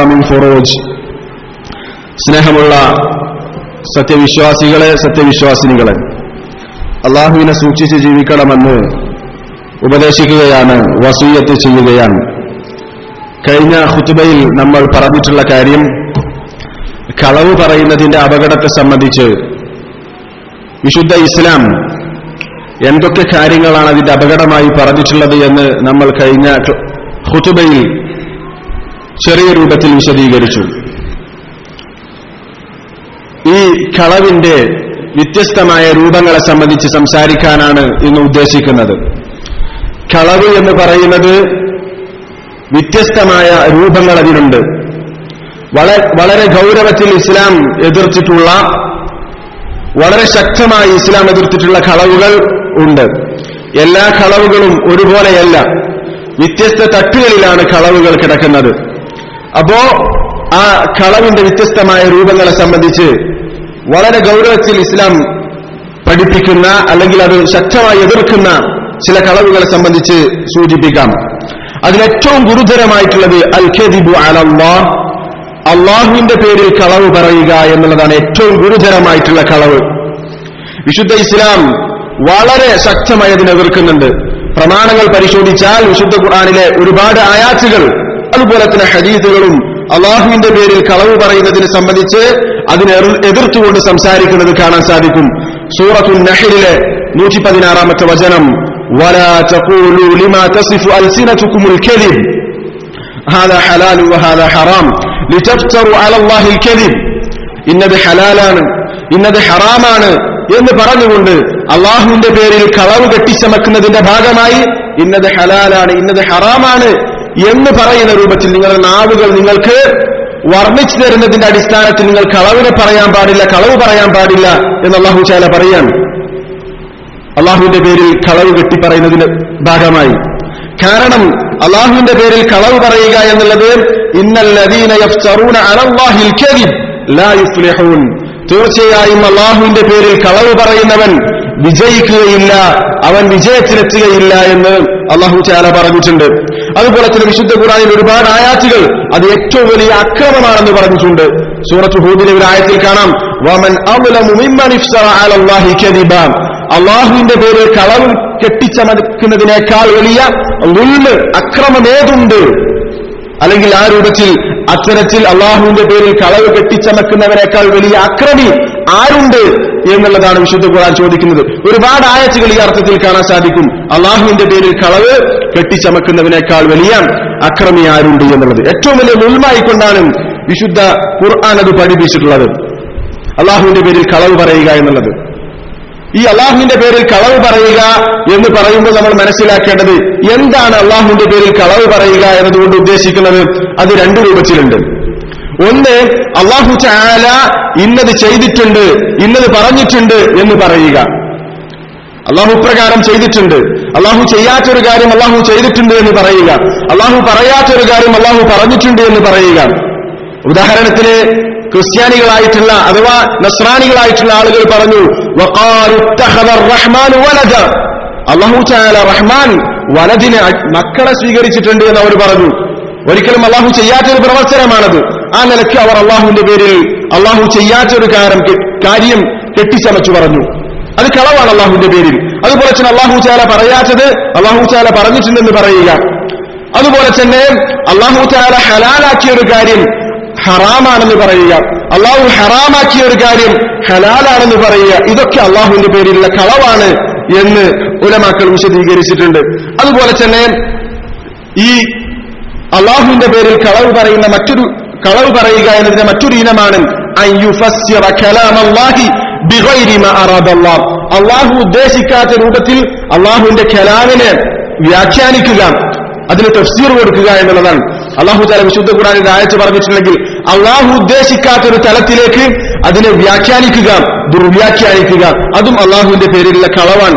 മിൻ ഫുറൂജ് സ്നേഹമുള്ള സത്യവിശ്വാസികളെ സത്യവിശ്വാസിനികളെ അള്ളാഹുവിനെ സൂക്ഷിച്ച് ജീവിക്കണമെന്ന് ഉപദേശിക്കുകയാണ് വസൂയത്ത് ചെയ്യുകയാണ് കഴിഞ്ഞ ഖുതുബയിൽ നമ്മൾ പറഞ്ഞിട്ടുള്ള കാര്യം കളവ് പറയുന്നതിന്റെ അപകടത്തെ സംബന്ധിച്ച് വിശുദ്ധ ഇസ്ലാം എന്തൊക്കെ കാര്യങ്ങളാണ് അതിന്റെ അപകടമായി പറഞ്ഞിട്ടുള്ളത് എന്ന് നമ്മൾ കഴിഞ്ഞ ഖുതുബയിൽ ചെറിയ രൂപത്തിൽ വിശദീകരിച്ചു ഈ കളവിന്റെ വ്യത്യസ്തമായ രൂപങ്ങളെ സംബന്ധിച്ച് സംസാരിക്കാനാണ് ഇന്ന് ഉദ്ദേശിക്കുന്നത് കളവ് എന്ന് പറയുന്നത് വ്യത്യസ്തമായ രൂപങ്ങൾ അതിനുണ്ട് വള- വളരെ ഗൗരവത്തിൽ ഇസ്ലാം എതിർത്തിട്ടുള്ള വളരെ ശക്തമായി ഇസ്ലാം എതിർത്തിട്ടുള്ള കളവുകൾ ഉണ്ട് എല്ലാ കളവുകളും ഒരുപോലെയല്ല വ്യത്യസ്ത തട്ടുകളിലാണ് കളവുകൾ കിടക്കുന്നത് അപ്പോ ആ കളവിന്റെ വ്യത്യസ്തമായ രൂപങ്ങളെ സംബന്ധിച്ച് വളരെ ഗൗരവത്തിൽ ഇസ്ലാം പഠിപ്പിക്കുന്ന അല്ലെങ്കിൽ അത് ശക്തമായി എതിർക്കുന്ന ചില കളവുകളെ സംബന്ധിച്ച് സൂചിപ്പിക്കാം അതിലേറ്റവും ഗുരുതരമായിട്ടുള്ളത് അൽ ഖദിബു അലല്ലാഹ് അള്ളാഹുവിന്റെ പേരിൽ കളവ് പറയുക എന്നുള്ളതാണ് ഏറ്റവും ഗുരുതരമായിട്ടുള്ള കളവ് വിശുദ്ധ ഇസ്ലാം വളരെ ശക്തമായി അതിനെ എതിർക്കുന്നുണ്ട് പ്രമാണങ്ങൾ പരിശോധിച്ചാൽ വിശുദ്ധ ഖുർആനിലെ ഒരുപാട് ആയാച്ചുകൾ അതുപോലെ തന്നെ ഹദീസുകളും അള്ളാഹുവിന്റെ പേരിൽ കളവ് പറയുന്നതിനെ സംബന്ധിച്ച് അതിനെ എതിർ- എതിർത്തുകൊണ്ട് സംസാരിക്കുന്നത് കാണാൻ സാധിക്കും സൂറത്തുൽ നഹലിലെ നൂറ്റി പതിനാറാമത്തെ വചനം ولا تقولوا لما تصف ألسنتكم الكذب هذا حلال وهذا حرام لتفتروا على الله الكذب ഇന്നത് ഹലാലാണ് ഇന്നത് ഹറാമാണ് എന്ന് പറഞ്ഞുകൊണ്ട് അള്ളാഹുവിന്റെ പേരിൽ കളവ് കെട്ടിച്ചമക്കുന്നതിന്റെ ഭാഗമായി ഇന്നത് ഹലാലാണ് ഇന്നത് ഹറാമാണ് എന്ന് പറയുന്ന രൂപത്തിൽ നിങ്ങളുടെ നാവുകൾ നിങ്ങൾക്ക് വർണ്ണിച്ചു തരുന്നതിന്റെ അടിസ്ഥാനത്തിൽ നിങ്ങൾ കളവിനെ പറയാൻ പാടില്ല കളവ് പറയാൻ പാടില്ല എന്ന് അള്ളാഹു ചാല പറയാണ് അള്ളാഹുവിന്റെ പേരിൽ കളവ് കെട്ടി പറയുന്നതിന് ഭാഗമായി കാരണം അള്ളാഹുവിന്റെ പേരിൽ കളവ് പറയുക എന്നുള്ളത് ഇന്നല്ലദീന യഫ്തറൂന അലല്ലാഹിൽ കദിബ് ലാ യുഫ്ലിഹൂൻ തീർച്ചയായും അള്ളാഹുവിന്റെ പേരിൽ കളവ് പറയുന്നവൻ വിജയിക്കുകയില്ല അവൻ വിജയത്തിലെത്തുകയില്ല എന്ന് അള്ളാഹു ചാല പറഞ്ഞിട്ടുണ്ട് അതുപോലെ തന്നെ വിശുദ്ധ ഖുറാനിൽ ഒരുപാട് ആയാത്തുകൾ അത് ഏറ്റവും വലിയ അക്രമമാണെന്ന് പറഞ്ഞിട്ടുണ്ട് സൂറത്ത് ഹൂദിലെ ഒരു ആയത്തിൽ കാണാം വമൻ അവുലമു മിമ്മൻ ഇഫ്തറ അലല്ലാഹി കദിബ അള്ളാഹുവിന്റെ പേരിൽ കളവ് കെട്ടിച്ചമക്കുന്നതിനേക്കാൾ വലിയ ഉൾമ് അക്രമമേതുണ്ട് അല്ലെങ്കിൽ ആ രൂപത്തിൽ അത്തരത്തിൽ അള്ളാഹുവിന്റെ പേരിൽ കളവ് കെട്ടിച്ചമക്കുന്നവനേക്കാൾ വലിയ അക്രമി ആരുണ്ട് എന്നുള്ളതാണ് വിശുദ്ധ ഖുർആൻ ചോദിക്കുന്നത് ഒരുപാട് ആയത്തുകൾ ഈ അർത്ഥത്തിൽ കാണാൻ സാധിക്കും അള്ളാഹുവിന്റെ പേരിൽ കളവ് കെട്ടിച്ചമക്കുന്നവനേക്കാൾ വലിയ അക്രമി ആരുണ്ട് എന്നുള്ളത് ഏറ്റവും വലിയ ഉൾമായിക്കൊണ്ടാണ് വിശുദ്ധ ഖുർആൻ അത് പഠിപ്പിച്ചിട്ടുള്ളത് അള്ളാഹുവിന്റെ പേരിൽ കളവ് പറയുക എന്നുള്ളത് ഈ അള്ളാഹുവിന്റെ പേരിൽ കളവ് പറയുക എന്ന് പറയുമ്പോൾ നമ്മൾ മനസ്സിലാക്കേണ്ടത് എന്താണ് അള്ളാഹുവിന്റെ പേരിൽ കളവ് പറയുക എന്നതുകൊണ്ട് ഉദ്ദേശിക്കുന്നത് അത് രണ്ടു രൂപത്തിലുണ്ട് ഒന്ന് അള്ളാഹു ചാല ഇന്നത് ചെയ്തിട്ടുണ്ട് ഇന്നത് പറഞ്ഞിട്ടുണ്ട് എന്ന് പറയുക അള്ളാഹു പ്രകാരം ചെയ്തിട്ടുണ്ട് അള്ളാഹു ചെയ്യാത്തൊരു കാര്യം അള്ളാഹു ചെയ്തിട്ടുണ്ട് എന്ന് പറയുക അള്ളാഹു പറയാത്തൊരു കാര്യം അള്ളാഹു പറഞ്ഞിട്ടുണ്ട് എന്ന് പറയുക ഉദാഹരണത്തിന് ക്രിസ്ത്യാനികളായിട്ടുള്ള അഥവാ നസ്രാനികളായിട്ടുള്ള ആളുകൾ പറഞ്ഞു "വഖാലു ഇത്തഖദ റഹ്മാനു വലദ." അള്ളാഹു ചാല റഹ്മാൻ വലദിനെ അ- മക്കളെ സ്വീകരിച്ചിട്ടുണ്ട് എന്ന് അവർ പറഞ്ഞു ഒരിക്കലും അള്ളാഹു ചെയ്യാത്തൊരു പ്രവർത്തനമാണത് ആ നിലയ്ക്ക് അവർ അള്ളാഹുവിന്റെ പേരിൽ അള്ളാഹു ചെയ്യാത്തൊരു കാര്യം കെ- കാര്യം കെട്ടിച്ചമച്ചു പറഞ്ഞു അത് കളവാണ് അള്ളാഹുവിന്റെ പേരിൽ അതുപോലെ തന്നെ അള്ളാഹു ചാല പറയാത്തത് അള്ളാഹു ചാല പറഞ്ഞിട്ടുണ്ടെന്ന് പറയുക അതുപോലെ തന്നെ അള്ളാഹു ചാല ഹലാലാക്കിയ ഒരു കാര്യം ഹറാമാണെന്ന് പറയുക അള്ളാഹു ഹറാമാക്കിയ ഒരു കാര്യം ഹലാലാണെന്ന് പറയുക ഇതൊക്കെ അള്ളാഹുവിന്റെ പേരിലുള്ള കളവാണ് എന്ന് ഉലമാക്കൾ വിശദീകരിച്ചിട്ടുണ്ട് അതുപോലെ തന്നെ ഈ അള്ളാഹുവിന്റെ പേരിൽ കളവ് പറയുന്ന മറ്റൊരു കളവ് പറയുക എന്നതിന്റെ മറ്റൊരു ഇനമാണ് അൻ യുഫസ്സിറ കലാമല്ലാഹി ബിഗൈരി മാ അറാദല്ലാഹ്. അള്ളാഹു ഉദ്ദേശിക്കാത്ത രൂപത്തിൽ അള്ളാഹുവിന്റെ കലാമിനെ വ്യാഖ്യാനിക്കുക അതിന് തഫ്സീർ കൊടുക്കുക എന്നുള്ളതാണ് അള്ളാഹു താല വിശുദ്ധ ഖുറാനിൽ ആയച്ച് പറഞ്ഞിട്ടുണ്ടെങ്കിൽ അള്ളാഹു ഉദ്ദേശിക്കാത്ത ഒരു തലത്തിലേക്ക് അതിനെ വ്യാഖ്യാനിക്കുക ദുർവ്യാഖ്യാനിക്കുക അതും അള്ളാഹുവിന്റെ പേരിലുള്ള കളവാണ്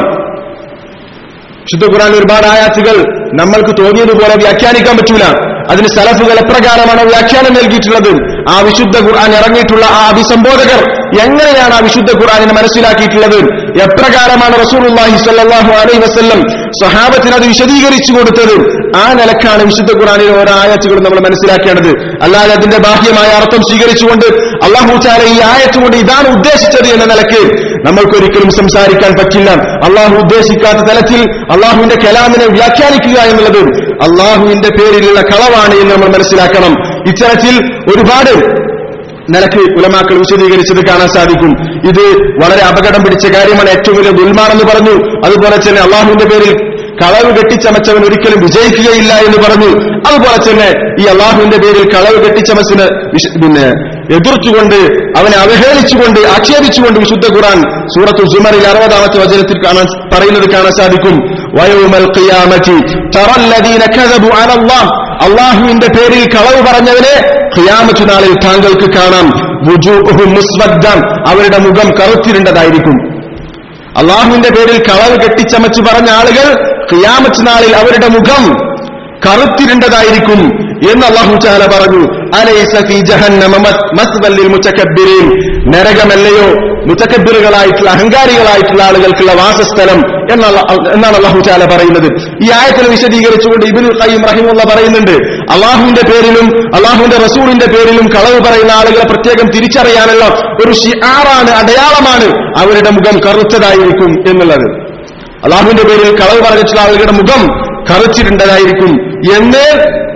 വിശുദ്ധ ഖുറാൻ ഒരുപാട് ആയാത്തുകൾ നമ്മൾക്ക് തോന്നിയതുപോലെ വ്യാഖ്യാനിക്കാൻ പറ്റൂല അതിന് സലഫുകൾ എപ്രകാരമാണ് വ്യാഖ്യാനം നൽകിയിട്ടുള്ളത് ആ വിശുദ്ധ ഖുർആൻ ഇറങ്ങിയിട്ടുള്ള ആ അഭിസംബോധകർ എങ്ങനെയാണ് ആ വിശുദ്ധ ഖുർആനിനെ മനസ്സിലാക്കിയിട്ടുള്ളത് എപ്രകാരമാണ് റസൂലുള്ളാഹി സ്വല്ലല്ലാഹു അലൈഹി വസല്ലം സ്വഹാബത്തിന് അത് വിശദീകരിച്ചു കൊടുത്തത് ആ നിലക്കാണ് വിശുദ്ധ ഖുറാനിലെ ഓരോ ആയത്തുകളും നമ്മൾ മനസ്സിലാക്കേണ്ടത് അല്ലാതെ അതിന്റെ ബാഹ്യമായ അർത്ഥം സ്വീകരിച്ചുകൊണ്ട് അള്ളാഹു ചാല ഈ ആയത്തുകൊണ്ട് ഇതാണ് ഉദ്ദേശിച്ചത് എന്ന നിലയ്ക്ക് നമ്മൾക്കൊരിക്കലും സംസാരിക്കാൻ പറ്റില്ല അള്ളാഹു ഉദ്ദേശിക്കാത്ത തലത്തിൽ അള്ളാഹുവിന്റെ കലാമിനെ വ്യാഖ്യാനിക്കുക എന്നുള്ളത് അള്ളാഹുവിന്റെ പേരിലുള്ള കളവാണ് എന്ന് നമ്മൾ മനസ്സിലാക്കണം ഇത്തരത്തിൽ ഒരുപാട് നിലക്ക് ഉലമാക്കൾ വിശദീകരിച്ചത് കാണാൻ സാധിക്കും ഇത് വളരെ അപകടം പിടിച്ച കാര്യമാണ് ഏറ്റവും വലിയ ദുൽമാണെന്ന് പറഞ്ഞു അതുപോലെ തന്നെ അള്ളാഹുവിന്റെ പേരിൽ കളവ് കെട്ടിച്ചമച്ചവൻ ഒരിക്കലും വിജയിക്കുകയില്ല എന്ന് പറഞ്ഞു അതുപോലെ തന്നെ ഈ അള്ളാഹുവിന്റെ പേരിൽ കളവ് കെട്ടിച്ചമച്ചിന് വിശ- പിന്നെ എതിർത്തുകൊണ്ട് അവനെ അവഹേളിച്ചുകൊണ്ട് ആക്ഷേപിച്ചുകൊണ്ട് വിശുദ്ധ ഖുറാൻ സൂറത്തു സുമറിൽ അറുപതാമത്തെ വചനത്തിൽ കാണാൻ പറയുന്നത് കാണാൻ സാധിക്കും വയോമൽ ഖിയാമത്തി തറല്ലദീന കദബു അലല്ലാഹ് അള്ളാഹുവിന്റെ പേരിൽ കളവ് പറഞ്ഞവനെ ഖിയാമത്ത് നാളിൽ താങ്കൾക്ക് കാണാം വുജൂഹും മുസ്വദ്ദം അവരുടെ മുഖം കറുത്തിരുണ്ടതായിരിക്കും അള്ളാഹുവിന്റെ പേരിൽ കളവ് കെട്ടിച്ചമച്ചു പറഞ്ഞ ആളുകൾ ഖിയാമത്ത് നാളിൽ അവരുടെ മുഖം കറുത്തിരുണ്ടതായിരിക്കും എന്ന് അള്ളാഹു ചാല പറഞ്ഞു അലൈസ ഫീ ജഹന്നമ മസ്- മസ്വൽ ലിൽ മുതകബ്ബിരീൻ നരകമല്ലയോ മുത്തക്കബിറുകളായിട്ടുള്ള അഹങ്കാരികളായിട്ടുള്ള ആളുകൾക്കുള്ള വാസസ്ഥലം എന്നുള്ള എന്നാണ് അള്ളാഹു ചാല പറയുന്നത് ഈ ആയത്തിനെ വിശദീകരിച്ചുകൊണ്ട് ഇബിൻ ഖയ്യിം റഹിമുള്ള പറയുന്നുണ്ട് അള്ളാഹുവിന്റെ പേരിലും അള്ളാഹുവിന്റെ റസൂലിന്റെ പേരിലും കളവ് പറയുന്ന ആളുകളെ പ്രത്യേകം തിരിച്ചറിയാനുള്ള ഒരു ഷിആറാണ് അടയാളമാണ് അവരുടെ മുഖം കറുത്തതായിരിക്കും എന്നുള്ളത് അള്ളാഹുവിന്റെ പേരിൽ കളവ് പറഞ്ഞിട്ടുള്ള ആളുകളുടെ മുഖം കറുച്ചിട്ടുണ്ടതായിരിക്കും എന്ന്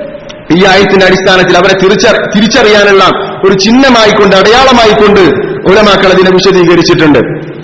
ഈ ആയത്തിന്റെ അടിസ്ഥാനത്തിൽ അവരെ തിരിച്ചറി തിരിച്ചറിയാനുള്ള ഒരു ചിഹ്നമായിക്കൊണ്ട് അടയാളമായിക്കൊണ്ട് ഉലമാക്കൾ അതിനെ വിശദീകരിച്ചിട്ടുണ്ട്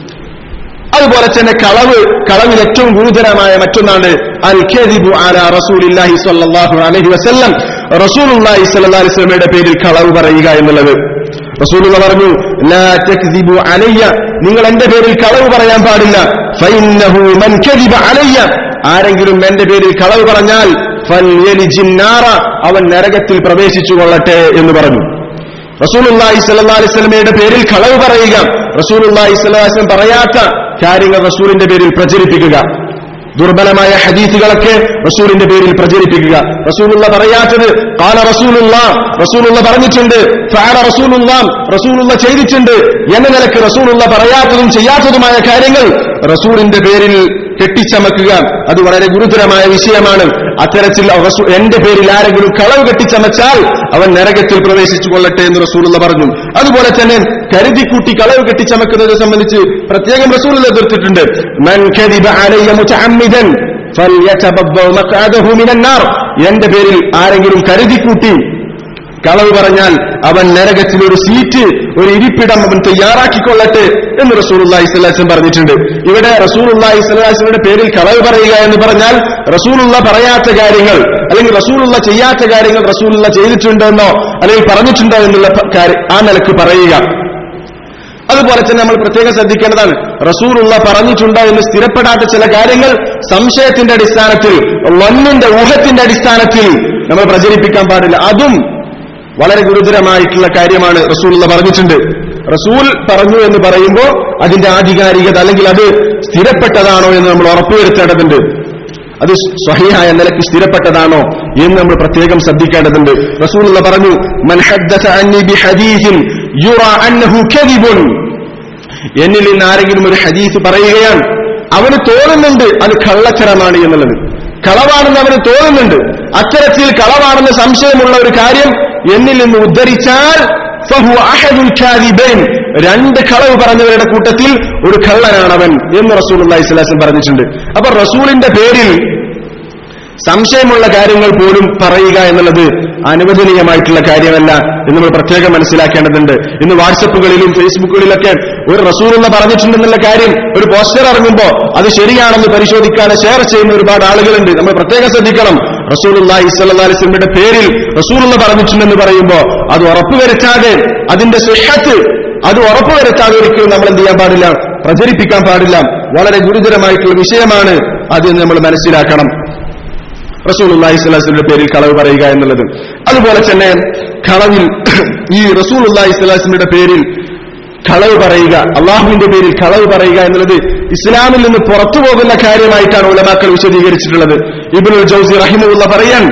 അതുപോലെ തന്നെ കളവ് കളവിൽ ഏറ്റവും ഗുരുതരമായ മറ്റൊന്നാണ് അൽ ഖദിബു അല റസൂലില്ലാഹി സ്വല്ലല്ലാഹു അലൈഹി വസല്ലം റസൂലുള്ളാഹി സ്വല്ലല്ലാഹു അലൈഹി വസല്ലമയുടെ പേരിൽ കളവ് പറയുക എന്നുള്ളത് റസൂലുള്ള പറഞ്ഞു ലാ തക്ദിബു അലയ്യ നിങ്ങൾ എന്റെ പേരിൽ കളവ് പറയാൻ പാടില്ല ഫഇന്നഹു മൻ കദിബ അലയ്യ ആരെങ്കിലും എന്റെ പേരിൽ കളവ് പറഞ്ഞാൽ ഫൽയലിജിൻ നാറ അവൻ നരകത്തിൽ പ്രവേശിച്ചു കൊള്ളട്ടെ എന്ന് പറഞ്ഞു റസൂലുള്ളാഹി സ്വല്ലല്ലാഹു അലൈഹി വസല്ലമയുടെ പേരിൽ കളവ് പറയുക റസൂലുള്ളാഹി സ്വല്ലല്ലാഹു അലൈഹി വസല്ലം പറയാത്ത കാര്യങ്ങൾ റസൂലിന്റെ പേരിൽ പ്രചരിപ്പിക്കുക ദുർബലമായ ഹദീസുകളൊക്കെ റസൂലിന്റെ പേരിൽ പ്രചരിപ്പിക്കുക റസൂലുള്ള പറയാത്തത് കാല റസൂലുള്ള റസൂലുള്ള പറഞ്ഞിട്ടുണ്ട് ഫാല റസൂലുള്ള റസൂലുള്ള ചെയ്തിട്ടുണ്ട് എന്ന നിലക്ക് റസൂലുള്ള പറയാത്തതും ചെയ്യാത്തതുമായ കാര്യങ്ങൾ റസൂലിന്റെ പേരിൽ കെട്ടിച്ചമക്കുക അത് വളരെ ഗുരുതരമായ വിഷയമാണ് അത്തരത്തിൽ റസൂ- എന്റെ പേരിൽ ആരെങ്കിലും കളവ് കെട്ടിച്ചമച്ചാൽ അവൻ നരകത്തിൽ പ്രവേശിച്ചു കൊള്ളട്ടെ എന്ന് റസൂലുള്ള പറഞ്ഞു അതുപോലെ തന്നെ കരുതിക്കൂട്ടി കളവ് കെട്ടിച്ചമക്കുന്നതിനെ സംബന്ധിച്ച് പ്രത്യേകം റസൂലുള്ള എതിർത്തിട്ടുണ്ട് മൻ കദിബ അലയ്യ മുതഅമ്മിദൻ ഫൽയതബവ്വ മഖ്അദഹു മിനൻ നാർ എന്റെ പേരിൽ ആരെങ്കിലും കരുതിക്കൂട്ടി കളവ് പറഞ്ഞാൽ അവൻ നരകത്തിൽ ഒരു സീറ്റ് ഒരു ഇരിപ്പിടം അവൻ തയ്യാറാക്കിക്കൊള്ളട്ടെ എന്ന് റസൂലുള്ളാഹി സ്വലാസം പറഞ്ഞിട്ടുണ്ട് ഇവിടെ റസൂലുള്ളാഹി സ്വലാസിന്റെ പേരിൽ കളവ് പറയുക എന്ന് പറഞ്ഞാൽ റസൂലുള്ള പറയാത്ത കാര്യങ്ങൾ അല്ലെങ്കിൽ റസൂലുള്ള ചെയ്യാത്ത കാര്യങ്ങൾ റസൂലുള്ള ചെയ്തിട്ടുണ്ടെന്നോ അല്ലെങ്കിൽ പറഞ്ഞിട്ടുണ്ടോ എന്നുള്ള പ- കാര്യം ആ നിലക്ക് പറയുക അതുപോലെ തന്നെ നമ്മൾ പ്രത്യേകം ശ്രദ്ധിക്കേണ്ടതാണ് റസൂലുള്ള പറഞ്ഞിട്ടുണ്ടോ എന്ന് സ്ഥിരപ്പെടാത്ത ചില കാര്യങ്ങൾ സംശയത്തിന്റെ അടിസ്ഥാനത്തിൽ വന്നിന്റെ ഊഹത്തിന്റെ അടിസ്ഥാനത്തിൽ നമ്മൾ പ്രചരിപ്പിക്കാൻ പാടില്ല അതും വളരെ ഗുരുതരമായിട്ടുള്ള കാര്യമാണ് റസൂലുള്ള പറഞ്ഞിട്ടുണ്ട് റസൂൽ പറഞ്ഞു എന്ന് പറയുമ്പോൾ അതിന്റെ ആധികാരികത അല്ലെങ്കിൽ അത് സ്ഥിരപ്പെട്ടതാണോ എന്ന് നമ്മൾ ഉറപ്പുവരുത്തേണ്ടതുണ്ട് അത് സ്വഹിയായ നിലയ്ക്ക് സ്ഥിരപ്പെട്ടതാണോ എന്ന് നമ്മൾ പ്രത്യേകം ശ്രദ്ധിക്കേണ്ടതുണ്ട് റസൂലുള്ള പറഞ്ഞു മൻ ഹദ്ദസ അന്നി ബിഹദീസിൻ യുറ അന്നഹു കദിബുൻ എന്നിൽ നിന്ന് ആരെങ്കിലും ഒരു ഹദീസ് പറയുകയാണ് അവന് തോന്നുന്നുണ്ട് അത് കള്ളത്തരമാണ് എന്നുള്ളത് കളവാണെന്ന് അവന് തോന്നുന്നുണ്ട് അത്തരത്തിൽ കളവാണെന്ന് സംശയമുള്ള ഒരു കാര്യം എന്നിൽ നിന്ന് ഉദ്ധരിച്ചാൽ ഫഹുവ അഹദുൽ കാദിബൈൻ. രണ്ട് കളവ് പറഞ്ഞവരുടെ കൂട്ടത്തിൽ ഒരു കള്ളനാണവൻ എന്ന് റസൂൽ അള്ളാഹിസ്ലാസം പറഞ്ഞിട്ടുണ്ട് അപ്പൊ റസൂലിന്റെ പേരിൽ സംശയമുള്ള കാര്യങ്ങൾ പോലും പറയുക എന്നുള്ളത് അനുവദനീയമായിട്ടുള്ള കാര്യമല്ല എന്ന് നമ്മൾ പ്രത്യേകം മനസ്സിലാക്കേണ്ടതുണ്ട് ഇന്ന് വാട്സപ്പുകളിലും ഫേസ്ബുക്കുകളിലൊക്കെ ഒരു റസൂലുള്ള പറഞ്ഞിട്ടുണ്ടെന്നുള്ള കാര്യം ഒരു പോസ്റ്റർ ഇറങ്ങുമ്പോൾ അത് ശരിയാണെന്ന് പരിശോധിക്കാതെ ഷെയർ ചെയ്യുന്ന ഒരുപാട് ആളുകളുണ്ട് നമ്മൾ പ്രത്യേകം ശ്രദ്ധിക്കണം റസൂലുള്ള ഇസ്ലാസ്ലമിയുടെ പേരിൽ റസൂലുള്ള പറഞ്ഞിട്ടുണ്ടെന്ന് പറയുമ്പോൾ അത് ഉറപ്പുവരുത്താതെ അതിന്റെ സുഹത്ത് അത് ഉറപ്പുവരുത്താതെ ഒരിക്കലും നമ്മൾ എന്ത് ചെയ്യാൻ പാടില്ല പ്രചരിപ്പിക്കാൻ പാടില്ല വളരെ ഗുരുതരമായിട്ടുള്ള വിഷയമാണ് അത് എന്ന് നമ്മൾ മനസ്സിലാക്കണം റസൂലുള്ളാഹി സ്വലാസ്ലിന്റെ പേരിൽ കളവ് പറയുക എന്നുള്ളത് അതുപോലെ തന്നെ കളവിൽ ഈ റസൂലുള്ളാഹി സ്വലാസ്ലിന്റെ പേരിൽ കളവ് പറയുക അള്ളാഹുവിന്റെ പേരിൽ കളവ് പറയുക എന്നുള്ളത് ഇസ്ലാമിൽ നിന്ന് പുറത്തു പോകുന്ന കാര്യമായിട്ടാണ് ഉലമാക്കൾ വിശദീകരിച്ചിട്ടുള്ളത് ഇബ്നുൽ ജൗസി റഹിമുള്ള പറയാൻ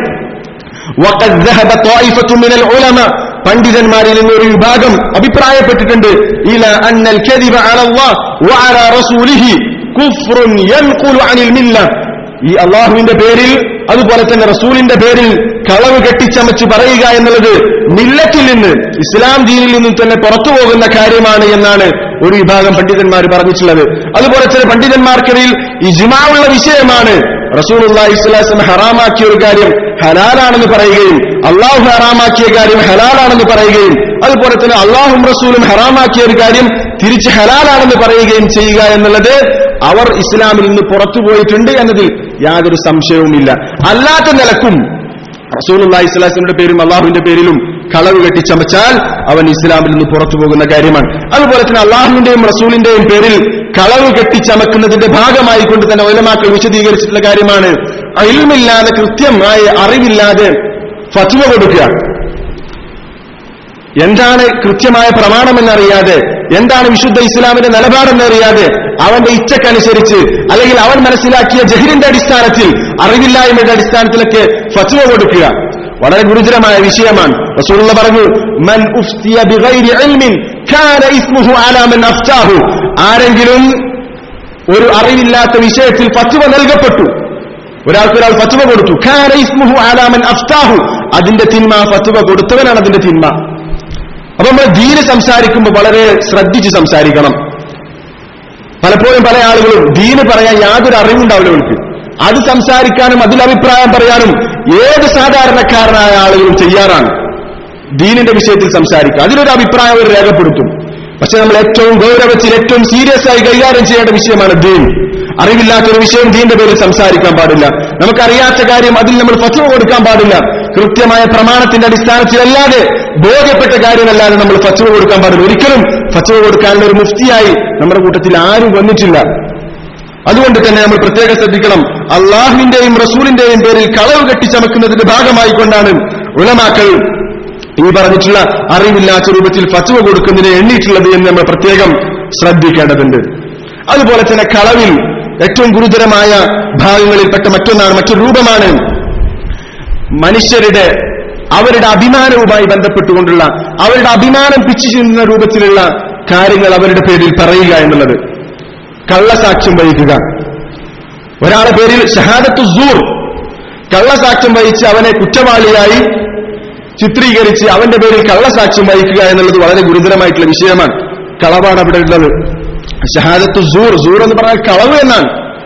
وقد ذهب طائفة من العلماء പണ്ഡിതന്മാരിൽ നിന്ന് ഒരു വിഭാഗം അഭിപ്രായപ്പെട്ടിട്ടുണ്ട് ഇല അന്നൽ കദിബ അല അല്ലാഹ് വഅല റസൂലിഹി കുഫ്റുൻ യൻഖുലു അനിൽ മില്ല ഈ അള്ളാഹുവിന്റെ പേരിൽ അതുപോലെ തന്നെ റസൂലിന്റെ പേരിൽ കളവ് കെട്ടിച്ചമച്ച് പറയുക എന്നുള്ളത് മില്ലത്തിൽ നിന്ന് ഇസ്ലാം ദീനിൽ നിന്നും തന്നെ പുറത്തു പോകുന്ന കാര്യമാണ് എന്നാണ് ഒരു വിഭാഗം പണ്ഡിതന്മാർ പറഞ്ഞിട്ടുള്ളത് അതുപോലെ തന്നെ പണ്ഡിതന്മാർക്കിടയിൽ ഇജ്മാവുള്ള വിഷയമാണ് റസൂലുള്ള ഇസ്ലാസം ഹറാമാക്കിയ ഒരു കാര്യം ഹലാലാണെന്ന് പറയുകയും അള്ളാഹു ഹറാമാക്കിയ കാര്യം ഹലാലാണെന്ന് പറയുകയും അതുപോലെ തന്നെ അള്ളാഹും റസൂലും ഹറാമാക്കിയ ഒരു കാര്യം തിരിച്ച് ഹലാലാണെന്ന് പറയുകയും ചെയ്യുക എന്നുള്ളത് അവർ ഇസ്ലാമിൽ നിന്ന് പുറത്തുപോയിട്ടുണ്ട് എന്നതിൽ യാതൊരു സംശയവുമില്ല അല്ലാത്ത നിലക്കും റസൂലുള്ള ഇസ്ലാസിന്റെ പേരും അള്ളാഹുവിന്റെ പേരിലും കളവ് കെട്ടിച്ചമച്ചാൽ അവൻ ഇസ്ലാമിൽ നിന്ന് പുറത്തു പോകുന്ന കാര്യമാണ് അതുപോലെ തന്നെ അള്ളാഹുവിന്റെയും റസൂലിന്റെയും പേരിൽ കളവ് കെട്ടിച്ചമക്കുന്നതിന്റെ ഭാഗമായി കൊണ്ട് തന്നെ ഒലമാക്കൾ വിശദീകരിച്ചിട്ടുള്ള കാര്യമാണ് അയിൽമില്ലാതെ കൃത്യമായ അറിവില്ലാതെ ഫത്വ കൊടുക്കുക എന്താണ് കൃത്യമായ പ്രമാണമെന്നറിയാതെ എന്താണ് വിശുദ്ധ ഇസ്ലാമിന്റെ നിലപാടെന്നറിയാതെ അവന്റെ ഇച്ഛക്കനുസരിച്ച് അല്ലെങ്കിൽ അവൻ മനസ്സിലാക്കിയ ജഹിരിന്റെ അടിസ്ഥാനത്തിൽ അറിവില്ലായ്മയുടെ അടിസ്ഥാനത്തിലൊക്കെ ഫത്വ കൊടുക്കുക വളരെ ഗുരുതരമായ വിഷയമാണ് റസൂലുള്ള പറഞ്ഞു മൻ ഉഫ്തിയ ബിഗൈരി ഇൽമിൻ കാന ഇസ്മുഹു അലാ മൻ അഫ്താഹു ആരെങ്കിലും ഒരു അറിവില്ലാത്ത വിഷയത്തിൽ ഫത്വ നൽകപ്പെട്ടു ഒരാൾക്ക് ഒരാൾ ഫത്വ കൊടുത്തു കാന ഇസ്മുഹു അലാ മൻ അഫ്താഹു അതിന്റെ തിന്മ ഫത്വ കൊടുത്തവനാണ് അതിന്റെ തിന്മ അപ്പൊ നമ്മൾ ദീന് സംസാരിക്കുമ്പോൾ വളരെ ശ്രദ്ധിച്ച് സംസാരിക്കണം പലപ്പോഴും പല ആളുകളും ദീന് പറയാൻ യാതൊരു അറിവുണ്ടാവില്ല അവർക്ക് അത് സംസാരിക്കാനും അതിൽ അഭിപ്രായം പറയാനും ഏത് സാധാരണക്കാരനായ ആളുകളും തയ്യാറാണ് ദീനിന്റെ വിഷയത്തിൽ സംസാരിക്കുക അതിലൊരു അഭിപ്രായം അവർ രേഖപ്പെടുത്തും പക്ഷെ നമ്മൾ ഏറ്റവും ഗൗരവത്തിൽ ഏറ്റവും സീരിയസ് ആയി കൈകാര്യം ചെയ്യേണ്ട വിഷയമാണ് ദീൻ അറിവില്ലാത്തൊരു വിഷയം ദീന്റെ പേരിൽ സംസാരിക്കാൻ പാടില്ല നമുക്കറിയാത്ത കാര്യം അതിൽ നമ്മൾ ഫത്വ കൊടുക്കാൻ പാടില്ല കൃത്യമായ പ്രമാണത്തിന്റെ അടിസ്ഥാനത്തിലല്ലാതെ ബോധ്യപ്പെട്ട കാര്യമല്ലാതെ നമ്മൾ ഫത്വ കൊടുക്കാൻ പാടില്ല ഒരിക്കലും ഫത്വ കൊടുക്കാനുള്ള ഒരു മുഫ്തിയായി നമ്മുടെ കൂട്ടത്തിൽ ആരും വന്നിട്ടില്ല അതുകൊണ്ട് തന്നെ നമ്മൾ പ്രത്യേകം ശ്രദ്ധിക്കണം അള്ളാഹുവിന്റെയും റസൂലിന്റെയും പേരിൽ കളവ് കെട്ടിച്ചമക്കുന്നതിന്റെ ഭാഗമായി കൊണ്ടാണ് ഉലമാക്കൾ ഈ പറഞ്ഞിട്ടുള്ള അറിവില്ലാത്ത രൂപത്തിൽ ഫത്വ കൊടുക്കുന്നതിനെ എണ്ണിയിട്ടുള്ളത് എന്ന് നമ്മൾ പ്രത്യേകം ശ്രദ്ധിക്കേണ്ടതുണ്ട് അതുപോലെ തന്നെ കളവിൽ ഏറ്റവും ഗുരുതരമായ ഭാഗങ്ങളിൽപ്പെട്ട മറ്റൊന്നാണ് മറ്റൊരു രൂപമാണ് മനുഷ്യരുടെ അവരുടെ അഭിമാനവുമായി ബന്ധപ്പെട്ടുകൊണ്ടുള്ള അവരുടെ അഭിമാനം പിച്ചു ചെയ്യുന്ന രൂപത്തിലുള്ള കാര്യങ്ങൾ അവരുടെ പേരിൽ പറയുക എന്നുള്ളത് കള്ളസാക്ഷ്യം വഹിക്കുക ഒരാളെ പേരിൽ ഷഹാദത്തു സൂർ കള്ളസാക്ഷ്യം വഹിച്ച് അവനെ കുറ്റവാളിയായി ചിത്രീകരിച്ച് അവന്റെ പേരിൽ കള്ളസാക്ഷ്യം വഹിക്കുക എന്നുള്ളത് വളരെ ഗുരുതരമായിട്ടുള്ള വിഷയമാണ് കളവാണ് അവിടെ ഉള്ളത് ഷഹാദത്ത് സൂർ സൂർ എന്ന് പറഞ്ഞാൽ കളവ് എന്നാണ്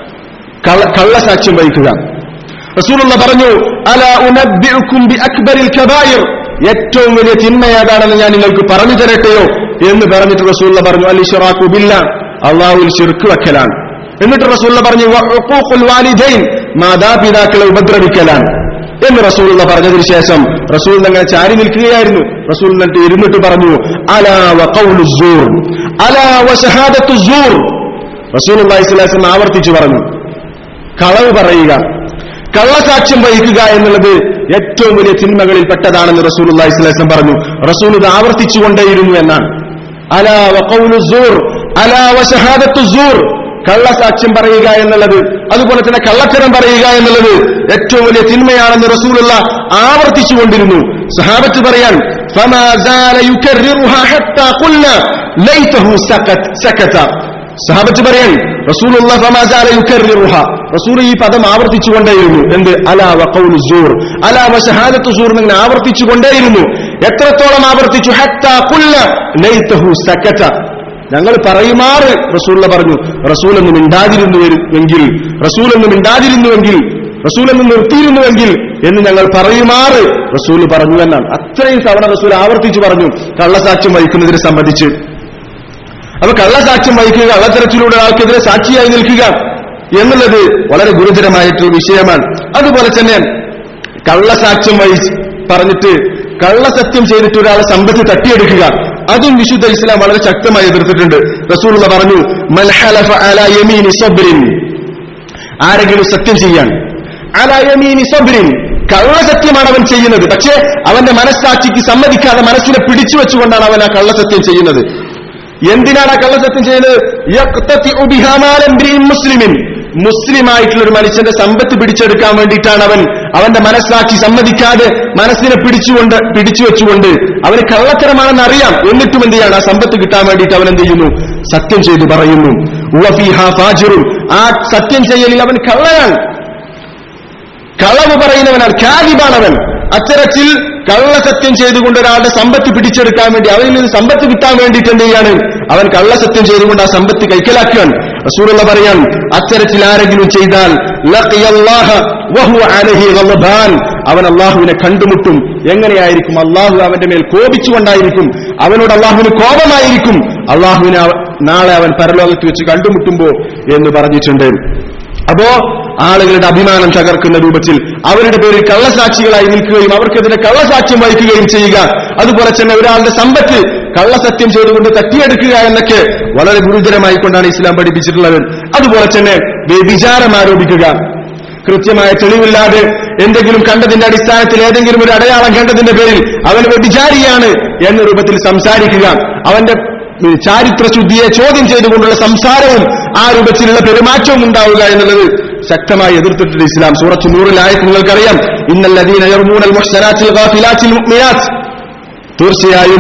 കള- കള്ളസാക്ഷ്യം വഹിക്കുക റസൂലുള്ള പറഞ്ഞു അല ഉനബ്ബിഉക്കും ബി അക്ബരിൽ കബായിർ ഏറ്റവും വലിയ തിന്മ ഏതാണെന്ന് ഞാൻ നിങ്ങൾക്ക് പറഞ്ഞു തരട്ടെയോ എന്ന് പറഞ്ഞിട്ട് റസൂലുള്ള പറഞ്ഞു അൽ ഇഷ്റാഖു ബില്ല അള്ളാഹുവിൽ ശിർക്ക് വെക്കലാണ് എന്നിട്ട് റസൂലുള്ള പറഞ്ഞു വ ഉഖൂഖുൽ വാലിദൈൻ മാതാപിതാക്കളെ ഉപദ്രവിക്കലാണ് എന്ന് റസൂലുള്ള പറഞ്ഞതിന് ശേഷം റസൂൽ അങ്ങനെ ചാരി നിൽക്കുകയായിരുന്നു റസൂൽ എന്നിട്ട് ഇരുന്നിട്ട് പറഞ്ഞു അലാ വഖൗലു സൂർ അലാ വശഹാദത്തു സൂർ റസൂൽ അള്ളാഹിസ്ലാസം ആവർത്തിച്ചു പറഞ്ഞു കളവ് പറയുക കള്ളസാക്ഷ്യം വഹിക്കുക എന്നുള്ളത് ഏറ്റവും വലിയ തിന്മകളിൽ പെട്ടതാണെന്ന് റസൂൽ അള്ളാഹിസ്ലാസം പറഞ്ഞു റസൂൽ ഇത് ആവർത്തിച്ചുകൊണ്ടേയിരുന്നു എന്നാണ് അലാ വഖൗലു സൂർ അലാ വശഹാദത്തു സൂർ കള്ളസാക്ഷ്യം പറയുക എന്നുള്ളത് അതുപോലെ തന്നെ കള്ളത്തരം പറയുക എന്നുള്ളത് ഏറ്റവും വലിയ തിന്മയാണെന്ന് റസൂലുള്ള ആവർത്തിച്ചുകൊണ്ടിരുന്നു സഹാബത്ത് പറയാൻ فما زال يكررها حتى قلنا ليته سكت سكت സഹാബത്ത് പറയാൻ റസൂലുള്ള فما زال يكررها റസൂൽ ഈ പദം ആവർത്തിച്ചുകൊണ്ടേയിരുന്നു എന്ത് അലാ വഖൗലു സൂർ അലാ വശഹാദത്തു സൂർ എന്നിങ്ങനെ ആവർത്തിച്ചുകൊണ്ടേയിരുന്നു എത്രത്തോളം ആവർത്തിച്ചു ഹത്താ ഖുൽന ലൈതഹു സക്കത ഞങ്ങൾ പറയുമാറ് റസൂള്ള പറഞ്ഞു റസൂൽ എന്ന് മിണ്ടാതിരുന്നുവെങ്കിൽ റസൂൽ എന്ന് മിണ്ടാതിരുന്നുവെങ്കിൽ റസൂൽ എന്ന് നിർത്തിയിരുന്നുവെങ്കിൽ എന്ന് ഞങ്ങൾ പറയുമാറ് റസൂൽ പറഞ്ഞു എന്നാണ് അത്രയും തവണ റസൂൽ ആവർത്തിച്ചു പറഞ്ഞു കള്ളസാക്ഷ്യം വഹിക്കുന്നതിനെ സംബന്ധിച്ച് അപ്പൊ കള്ളസാക്ഷ്യം വഹിക്കുക കള്ളത്തരത്തിലൂടെ ആൾക്കെതിരെ സാക്ഷിയായി നിൽക്കുക എന്നുള്ളത് വളരെ ഗുരുതരമായിട്ടുള്ള വിഷയമാണ് അതുപോലെ തന്നെ കള്ളസാക്ഷ്യം വഹിച്ച് പറഞ്ഞിട്ട് കള്ളസത്യം ചെയ്തിട്ട് ഒരാളെ സമ്പത്ത് തട്ടിയെടുക്കുക അതും വിശുദ്ധ ഇസ്ലാം വളരെ ശക്തമായി എതിർത്തിട്ടുണ്ട് റസൂലുള്ള പറഞ്ഞു മൽഹലഫ അല യമീനി സബ്രിൻ ആരെങ്കിലും സത്യം ചെയ്യാൻ അല യമീനി സബ്രിൻ കള്ളസത്യമാണ് അവൻ ചെയ്യുന്നത് പക്ഷേ അവന്റെ മനസ്സാക്ഷിക്ക് സമ്മതിക്കാതെ മനസ്സിനെ പിടിച്ചു വെച്ചുകൊണ്ടാണ് അവൻ ആ കള്ളസത്യം ചെയ്യുന്നത് എന്തിനാണ് ആ കള്ളസത്യം ചെയ്യുന്നത് യഖ്തതിഉ ബിഹാ മാല ഇംറിഇൻ മുസ്ലിമിൻ മുസ്ലിമായിട്ടുള്ള ഒരു മനുഷ്യന്റെ സമ്പത്ത് പിടിച്ചെടുക്കാൻ വേണ്ടിയിട്ടാണ് അവൻ അവന്റെ മനസ്സാക്ഷി സമ്മതിക്കാതെ മനസ്സിനെ പിടിച്ചുകൊണ്ട് പിടിച്ചു വെച്ചുകൊണ്ട് അവന് കള്ളത്തരമാണെന്ന് അറിയാം എന്നിട്ടും എന്ത് ചെയ്യാണ് ആ സമ്പത്ത് കിട്ടാൻ വേണ്ടിയിട്ട് അവൻ എന്ത് ചെയ്യുന്നു സത്യം ചെയ്തു പറയുന്നു ഉവഫീഹാ ഫാജിറുൻ ആ സത്യം ചെയ്യലിൽ അവൻ കള്ളയാണ് കളവ് പറയുന്നവനാണ് ഖ്യാദിബാണവൻ അത്തരത്തിൽ കള്ളസത്യം ചെയ്തുകൊണ്ട് ഒരാളുടെ സമ്പത്ത് പിടിച്ചെടുക്കാൻ വേണ്ടി അവനിൽ നിന്ന് സമ്പത്ത് കിട്ടാൻ വേണ്ടിയിട്ട് എന്ത് ചെയ്യാണ് അവൻ കള്ളസത്യം ചെയ്തുകൊണ്ട് ആ സമ്പത്ത് കൈക്കലാക്കുകയാണ് റസൂലുള്ള പറയാൻ അത്തരത്തിൽ ആരെങ്കിലും ചെയ്താൽ ലഖിയല്ലാഹ വഹുവ അലൈഹി ഗളബാൻ അവൻ അള്ളാഹുവിനെ കണ്ടുമുട്ടും എങ്ങനെയായിരിക്കും അള്ളാഹു അവന്റെ മേൽ കോപിച്ചുകൊണ്ടായിരിക്കും അവനോട് അള്ളാഹുവിന് കോപമായിരിക്കും അള്ളാഹുവിനെ അവ- നാളെ അവൻ പരലോകത്ത് വെച്ച് കണ്ടുമുട്ടുമ്പോ എന്ന് പറഞ്ഞിട്ടുണ്ട് അപ്പോ ആളുകളുടെ അഭിമാനം തകർക്കുന്ന രൂപത്തിൽ അവരുടെ പേരിൽ കള്ളസാക്ഷികളായി നിൽക്കുകയും അവർക്കെതിരെ കള്ളസാക്ഷ്യം വഹിക്കുകയും ചെയ്യുക അതുപോലെ തന്നെ ഒരാളുടെ സമ്പത്ത് കള്ളസത്യം ചെയ്തുകൊണ്ട് തട്ടിയെടുക്കുക എന്നൊക്കെ വളരെ ഗുരുതരമായി കൊണ്ടാണ് ഇസ്ലാം പഠിപ്പിച്ചിട്ടുള്ളത് അതുപോലെ തന്നെ വ്യഭിചാരം ആരോപിക്കുക കൃത്യമായ തെളിവില്ലാതെ എന്തെങ്കിലും കണ്ടതിന്റെ അടിസ്ഥാനത്തിൽ ഏതെങ്കിലും ഒരു അടയാളം കണ്ടതിന്റെ പേരിൽ അവൻ വ്യഭിചാരിയാണ് എന്ന രൂപത്തിൽ സംസാരിക്കുക അവന്റെ ഉം, ചാരിത്രശുദ്ധിയെ ചോദ്യം ചെയ്തുകൊണ്ടുള്ള സംസാരവും ആ രൂപത്തിലുള്ള പെരുമാറ്റവും ഉണ്ടാവുക എന്നുള്ളത് ശക്തമായി എതിർത്തിട്ടുണ്ട് ഇസ്ലാം സൂറത്ത് നൂറിലായത് നിങ്ങൾക്കറിയാം ഇന്നല്ലദീന യർമൂനൽ മുഹ്സനാത്തിൽ ഗാഫിലാത്തിൽ മുഅ്മിനാത്ത് തീർച്ചയായും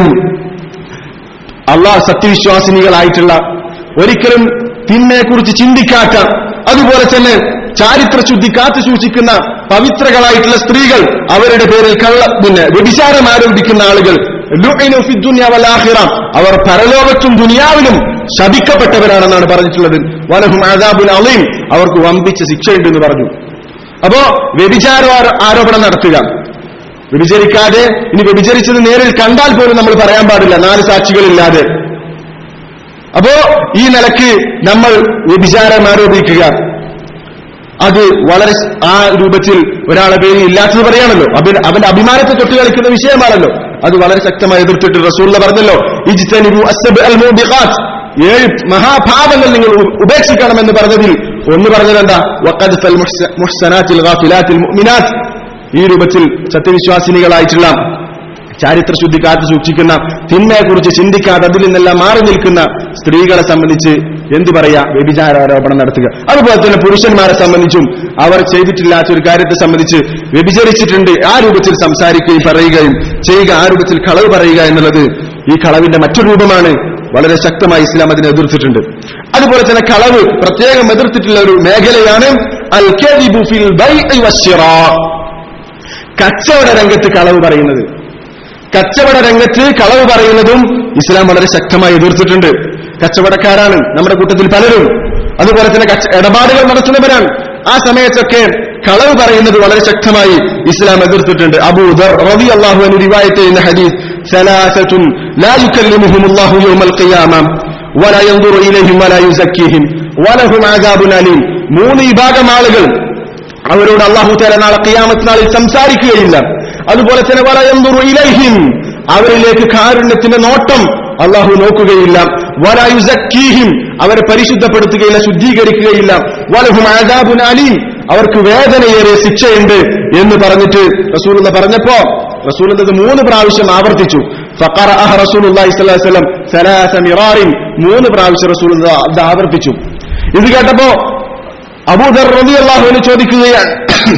അള്ളാഹ് സത്യവിശ്വാസിനികളായിട്ടുള്ള ഒരിക്കലും തിന്മയെക്കുറിച്ച് ചിന്തിക്കാത്ത അതുപോലെ തന്നെ ചാരിത്രശുദ്ധി കാത്തു സൂക്ഷിക്കുന്ന പവിത്രകളായിട്ടുള്ള സ്ത്രീകൾ അവരുടെ പേരിൽ കള്ള പിന്നെ വ്യഭിചാരം ആരോപിക്കുന്ന ആളുകൾ ലുഇനു ഫി ദുനിയ വൽ ആഖിറ. അവർ പരലോകത്തും ദുനിയാവിലും ശപിക്കപ്പെട്ടവരാണെന്നാണ് പറഞ്ഞിട്ടുള്ളത് വലഹും ആദാബുൽ അലീം അവർക്ക് വമ്പിച്ച ശിക്ഷയുണ്ടെന്ന് പറഞ്ഞു അപ്പോ വ്യഭിചാര ആരോ- ആരോപണം നടത്തുക വ്യഭിചരിക്കാതെ ഇനി വ്യഭിചരിച്ചത് നേരിൽ കണ്ടാൽ പോലും നമ്മൾ പറയാൻ പാടില്ല നാല് സാക്ഷികളില്ലാതെ അപ്പോ ഈ നിലക്ക് നമ്മൾ വ്യഭിചാരം ആരോപിക്കുക അത് വളരെ സ്- ആ രൂപത്തിൽ ഒരാളെ പേര് ഇല്ലാത്തത് പറയാണല്ലോ അവൻ അവന്റെ അഭിമാനത്തെ തൊട്ട് കളിക്കുന്ന വിഷയമാണല്ലോ അത് വളരെ ശക്തമായി എതിർത്തിട്ട് റസൂള്ള പറഞ്ഞല്ലോ ഇജ്തനിബു അസ്സബ് അൽ മൂബിഖാത്ത് ഏഴ് മഹാഭാവങ്ങൾ നിങ്ങൾ ഉ- ഉപേക്ഷിക്കണമെന്ന് പറഞ്ഞതിൽ ഒന്ന് പറഞ്ഞത് എന്താ വഖദ് ഫൽ മുഹ്സ- മുഹ്സനാത്തിൽ ഗാഫിലാത്തിൽ മുഅ്മിനാത്ത് ഈ രൂപത്തിൽ സത്യവിശ്വാസിനികളായിട്ടുള്ള ചാരിത്രശുദ്ധി കാത്തു സൂക്ഷിക്കുന്ന തിന്മയെക്കുറിച്ച് ചിന്തിക്കാതെ അതിൽ നിന്നെല്ലാം മാറി നിൽക്കുന്ന സ്ത്രീകളെ സംബന്ധിച്ച് എന്തു പറയാ വ്യഭിചാരാരോപണം നടത്തുക അതുപോലെ തന്നെ പുരുഷന്മാരെ സംബന്ധിച്ചും അവർ ചെയ്തിട്ടില്ലാത്ത ഒരു കാര്യത്തെ സംബന്ധിച്ച് വ്യഭിചരിച്ചിട്ടുണ്ട് ആ രൂപത്തിൽ സംസാരിക്കുകയും പറയുകയും ചെയ്യുക ആ രൂപത്തിൽ കളവ് പറയുക എന്നുള്ളത് ഈ കളവിന്റെ മറ്റൊരു രൂപമാണ് വളരെ ശക്തമായി ഇസ്ലാം അതിനെ എതിർത്തിട്ടുണ്ട് അതുപോലെ തന്നെ കളവ് പ്രത്യേകം എതിർത്തിട്ടുള്ള ഒരു മേഖലയാണ് അൽ കദിബു ഫിൽ ബൈഇ വശ്ശിറാ. കച്ചവട രംഗത്ത് കളവ് പറയുന്നത് കച്ചവട രംഗത്ത് കളവ് പറയുന്നതും ഇസ്ലാം വളരെ ശക്തമായി എതിർത്തിട്ടുണ്ട് കച്ചവടക്കാരാണ് നമ്മുടെ കൂട്ടത്തിൽ പലരും അതുപോലെ തന്നെ കച്ച- ഇടപാടുകൾ നടത്തുന്നവരാണ് ആ സമയത്തൊക്കെ കളവ് പറയുന്നത് വളരെ ശക്തമായി ഇസ്ലാം എതിർത്തിട്ടുണ്ട് അബൂദർ റബി അള്ളാഹു എന്ന് റിവായത്ത് ചെയ്യുന്ന ഹദീസ് ثلاثة لا يكلمهم الله يوم القيامة ولا ينظر إليهم ولا يزكيهم ولهم عذاب أليم മൂന്ന് വിഭാഗം ആളുകൾ അവരോട് അള്ളാഹു തല നാളെ ഖിയാമത്ത് നാളിൽ സംസാരിക്കുകയില്ല അതുപോലെ തന്നെ വലയന്തുറു ഇലൈഹിം അവരിലേക്ക് കാരുണ്യത്തിന്റെ നോട്ടം അള്ളാഹു നോക്കുകയില്ല വലയുസക്കീഹിം അവരെ പരിശുദ്ധപ്പെടുത്തുകയില്ല ശുദ്ധീകരിക്കുകയില്ല വലഹും ആദാബുൻ അലീം അവർക്ക് വേദനയേറെ ശിക്ഷയുണ്ട് എന്ന് പറഞ്ഞിട്ട് റസൂലുള്ള പറഞ്ഞപ്പോ റസൂൽ ഇത് മൂന്ന് പ്രാവശ്യം ആവർത്തിച്ചു ഫഖറഅഹ റസൂലുള്ളാഹി സ്വല്ലല്ലാഹു അലൈഹി വസല്ലം സലാസ മിറാറിൻ മൂന്ന് പ്രാവശ്യം റസൂൽ ഇത് ആവർത്തിച്ചു ഇത് കേട്ടപ്പോ അബൂദർ റളിയല്ലാഹുവിന് ചോദിക്കുകയാണ്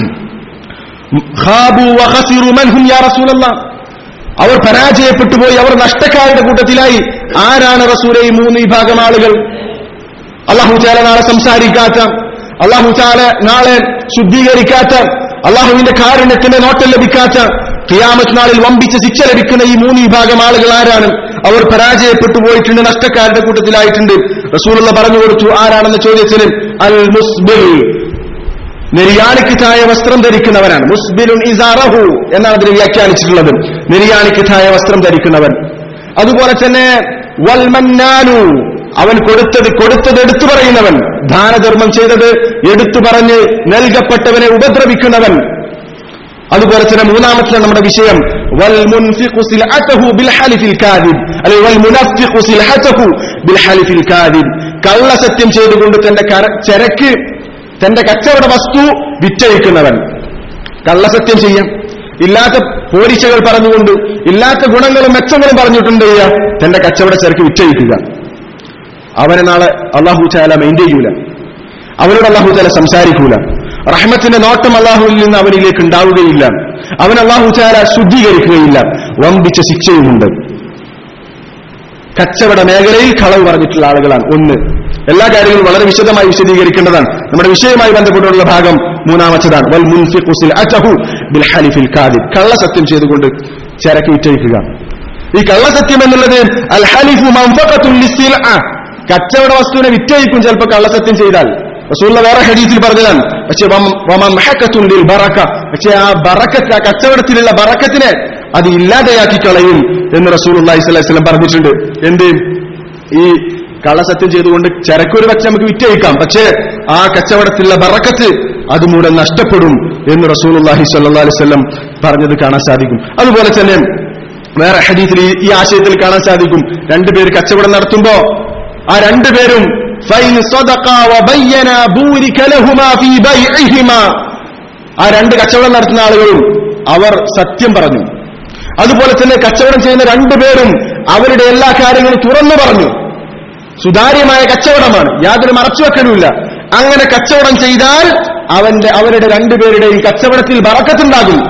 ഖാബു വഖസിറു മൻ ഹും യാ റസൂലല്ലാഹ് അവർ പരാജയപ്പെട്ടു പോയി അവർ നഷ്ടക്കാരുടെ കൂട്ടത്തിലായി ആരാണ് റസൂലെ ഈ മൂന്ന് വിഭാഗം ആളുകൾ അള്ളാഹു ചാല നാളെ സംസാരിക്കാത്ത അള്ളാഹു ചാല നാളെ ശുദ്ധീകരിക്കാത്ത അള്ളാഹുവിന്റെ കാരുണ്യത്തിന്റെ നോട്ടം ലഭിക്കാത്ത ഖിയാമത്ത് നാളിൽ വമ്പിച്ച ശിക്ഷ ലഭിക്കുന്ന ഈ മൂന്ന് വിഭാഗം ആളുകൾ ആരാണ് അവർ പരാജയപ്പെട്ടു പോയിട്ടുണ്ട് നഷ്ടക്കാരുടെ കൂട്ടത്തിലായിട്ടുണ്ട് റസൂലുള്ള പറഞ്ഞു കൊടുത്തു ആരാണെന്ന ചോദ്യത്തിന് അൽ മുസ്ബിൽ നെരിയാണിക്ക് ചായ വസ്ത്രം ധരിക്കുന്നവനാണ് മുസ്ബിലുൻ ഇസാറഹു എന്നാണ് അതിന് വ്യാഖ്യാനിച്ചിട്ടുള്ളത് നെരിയാണിക്ക് ചായ വസ്ത്രം ധരിക്കുന്നവൻ അതുപോലെ തന്നെ വൽമന്നാനു അവൻ കൊടുത്തത് കൊടുത്തത് എടുത്തു പറയുന്നവൻ ദാനധർമ്മം ചെയ്തത് എടുത്തു പറഞ്ഞ് നൽകപ്പെട്ടവനെ ഉപദ്രവിക്കുന്നവൻ അതുപോലെ തന്നെ മൂന്നാമത്തെ നമ്മുടെ വിഷയം വൽമുൻഫിഖു സിൽഅതഹു ബിൽഹലിഫിൽ കാദിബ് അല്ലെങ്കിൽ വൽമുനഫിഖു സിൽഅതഹു ബിൽഹലിഫിൽ കാദിബ് കള്ളസത്യം ചെയ്തുകൊണ്ട് തന്റെ കര- ചരക്ക് തന്റെ കച്ചവട വസ്തു വിറ്റഴിക്കുന്നവൻ കള്ളസത്യം ചെയ്യാം ഇല്ലാത്ത പോരിശകൾ പറഞ്ഞുകൊണ്ട് ഇല്ലാത്ത ഗുണങ്ങളും മെച്ചങ്ങളും പറഞ്ഞിട്ടുണ്ട് ചെയ്യുക തന്റെ കച്ചവട ചരക്ക് വിറ്റഴിക്കുക അവനെ നാളെ അള്ളാഹു ചാല മെയിൻറ്റെയിൻ ചെയ്യൂല അവനോട് അള്ളാഹു ചാല സംസാരിക്കൂല റഹ്മത്തിന്റെ നോട്ടം അള്ളാഹുവിൽ നിന്ന് അവനിലേക്ക് ഉണ്ടാവുകയില്ല അവൻ അള്ളാഹു ചാല ശുദ്ധീകരിക്കുകയില്ല വമ്പിച്ച ശിക്ഷയുമുണ്ട് കച്ചവട മേഖലയിൽ കളവ് പറഞ്ഞിട്ടുള്ള ആളുകളാണ് ഒന്ന് എല്ലാ കാര്യങ്ങളും വളരെ വിശദമായി വിശദീകരിക്കേണ്ടതാണ് നമ്മുടെ വിഷയവുമായി ബന്ധപ്പെട്ടുള്ള ഭാഗം മൂന്നാമത്തതാണ് വൽ മുൻഫിഖുസിൽ അജഹു ബിൽ ഹലിഫിൽ കാദിബ് കള്ളസത്യം ചെയ്തുകൊണ്ട് ചരക്ക് വിറ്റഴിക്കുക ഈ കള്ളസത്യം എന്നുള്ളത് അൽ ഹലിഫു മൻഫഖത്തുൽ ലിസ്സിൽഅ കച്ചവട വസ്തുവിനെ വിറ്റഴിക്കും ചിലപ്പോൾ കള്ളസത്യം ചെയ്താൽ റസൂലുള്ള വേറെ ഹദീസിൽ പറഞ്ഞതാണ് പക്ഷെ വമംഹഖത്തുൻ ലിൽ ബറക പക്ഷെ ആ ബറക്കത്ത് ആ കച്ചവടത്തിലുള്ള ബറക്കത്തിനെ അത് ഇല്ലാതെയാക്കി കളയും എന്ന് റസൂലുള്ളാഹി സ്വല്ലല്ലാഹി അലൈഹി വസല്ലം പറഞ്ഞിട്ടുണ്ട് എന്ത് ഈ കള്ളസത്യം ചെയ്തുകൊണ്ട് ചരക്കൊരു പക്ഷെ നമുക്ക് വിറ്റഴിക്കാം പക്ഷേ ആ കച്ചവടത്തിലുള്ള ബറക്കത്ത് അതുമൂലം നഷ്ടപ്പെടും എന്ന് റസൂലുള്ളാഹി സ്വല്ലല്ലാഹി അലൈഹി വസല്ലം പറഞ്ഞത് കാണാൻ സാധിക്കും അതുപോലെ തന്നെ വേറെ ഹദീസിൽ ഈ- ഈ ആശയത്തിൽ കാണാൻ സാധിക്കും രണ്ടുപേര് കച്ചവടം നടത്തുമ്പോ ആ രണ്ടുപേരും فإن صدقا وبينا بورك لهما في بيعهما ആ രണ്ട് കച്ചവടം നടത്തുന്ന ആളുകളും അവർ സത്യം പറഞ്ഞു അതുപോലെ തന്നെ കച്ചവടം ചെയ്യുന്ന രണ്ടുപേരും അവരുടെ എല്ലാ കാര്യങ്ങളും തുറന്നു പറഞ്ഞു സുതാര്യമായ കച്ചവടമാണ് യാതൊരു മറച്ചുവെക്കലുമില്ല അങ്ങനെ കച്ചവടം ചെയ്താൽ അവന്റെ അവരുടെ രണ്ടുപേരുടെയും കച്ചവടത്തിൽ ബറക്കത്തുണ്ടാകും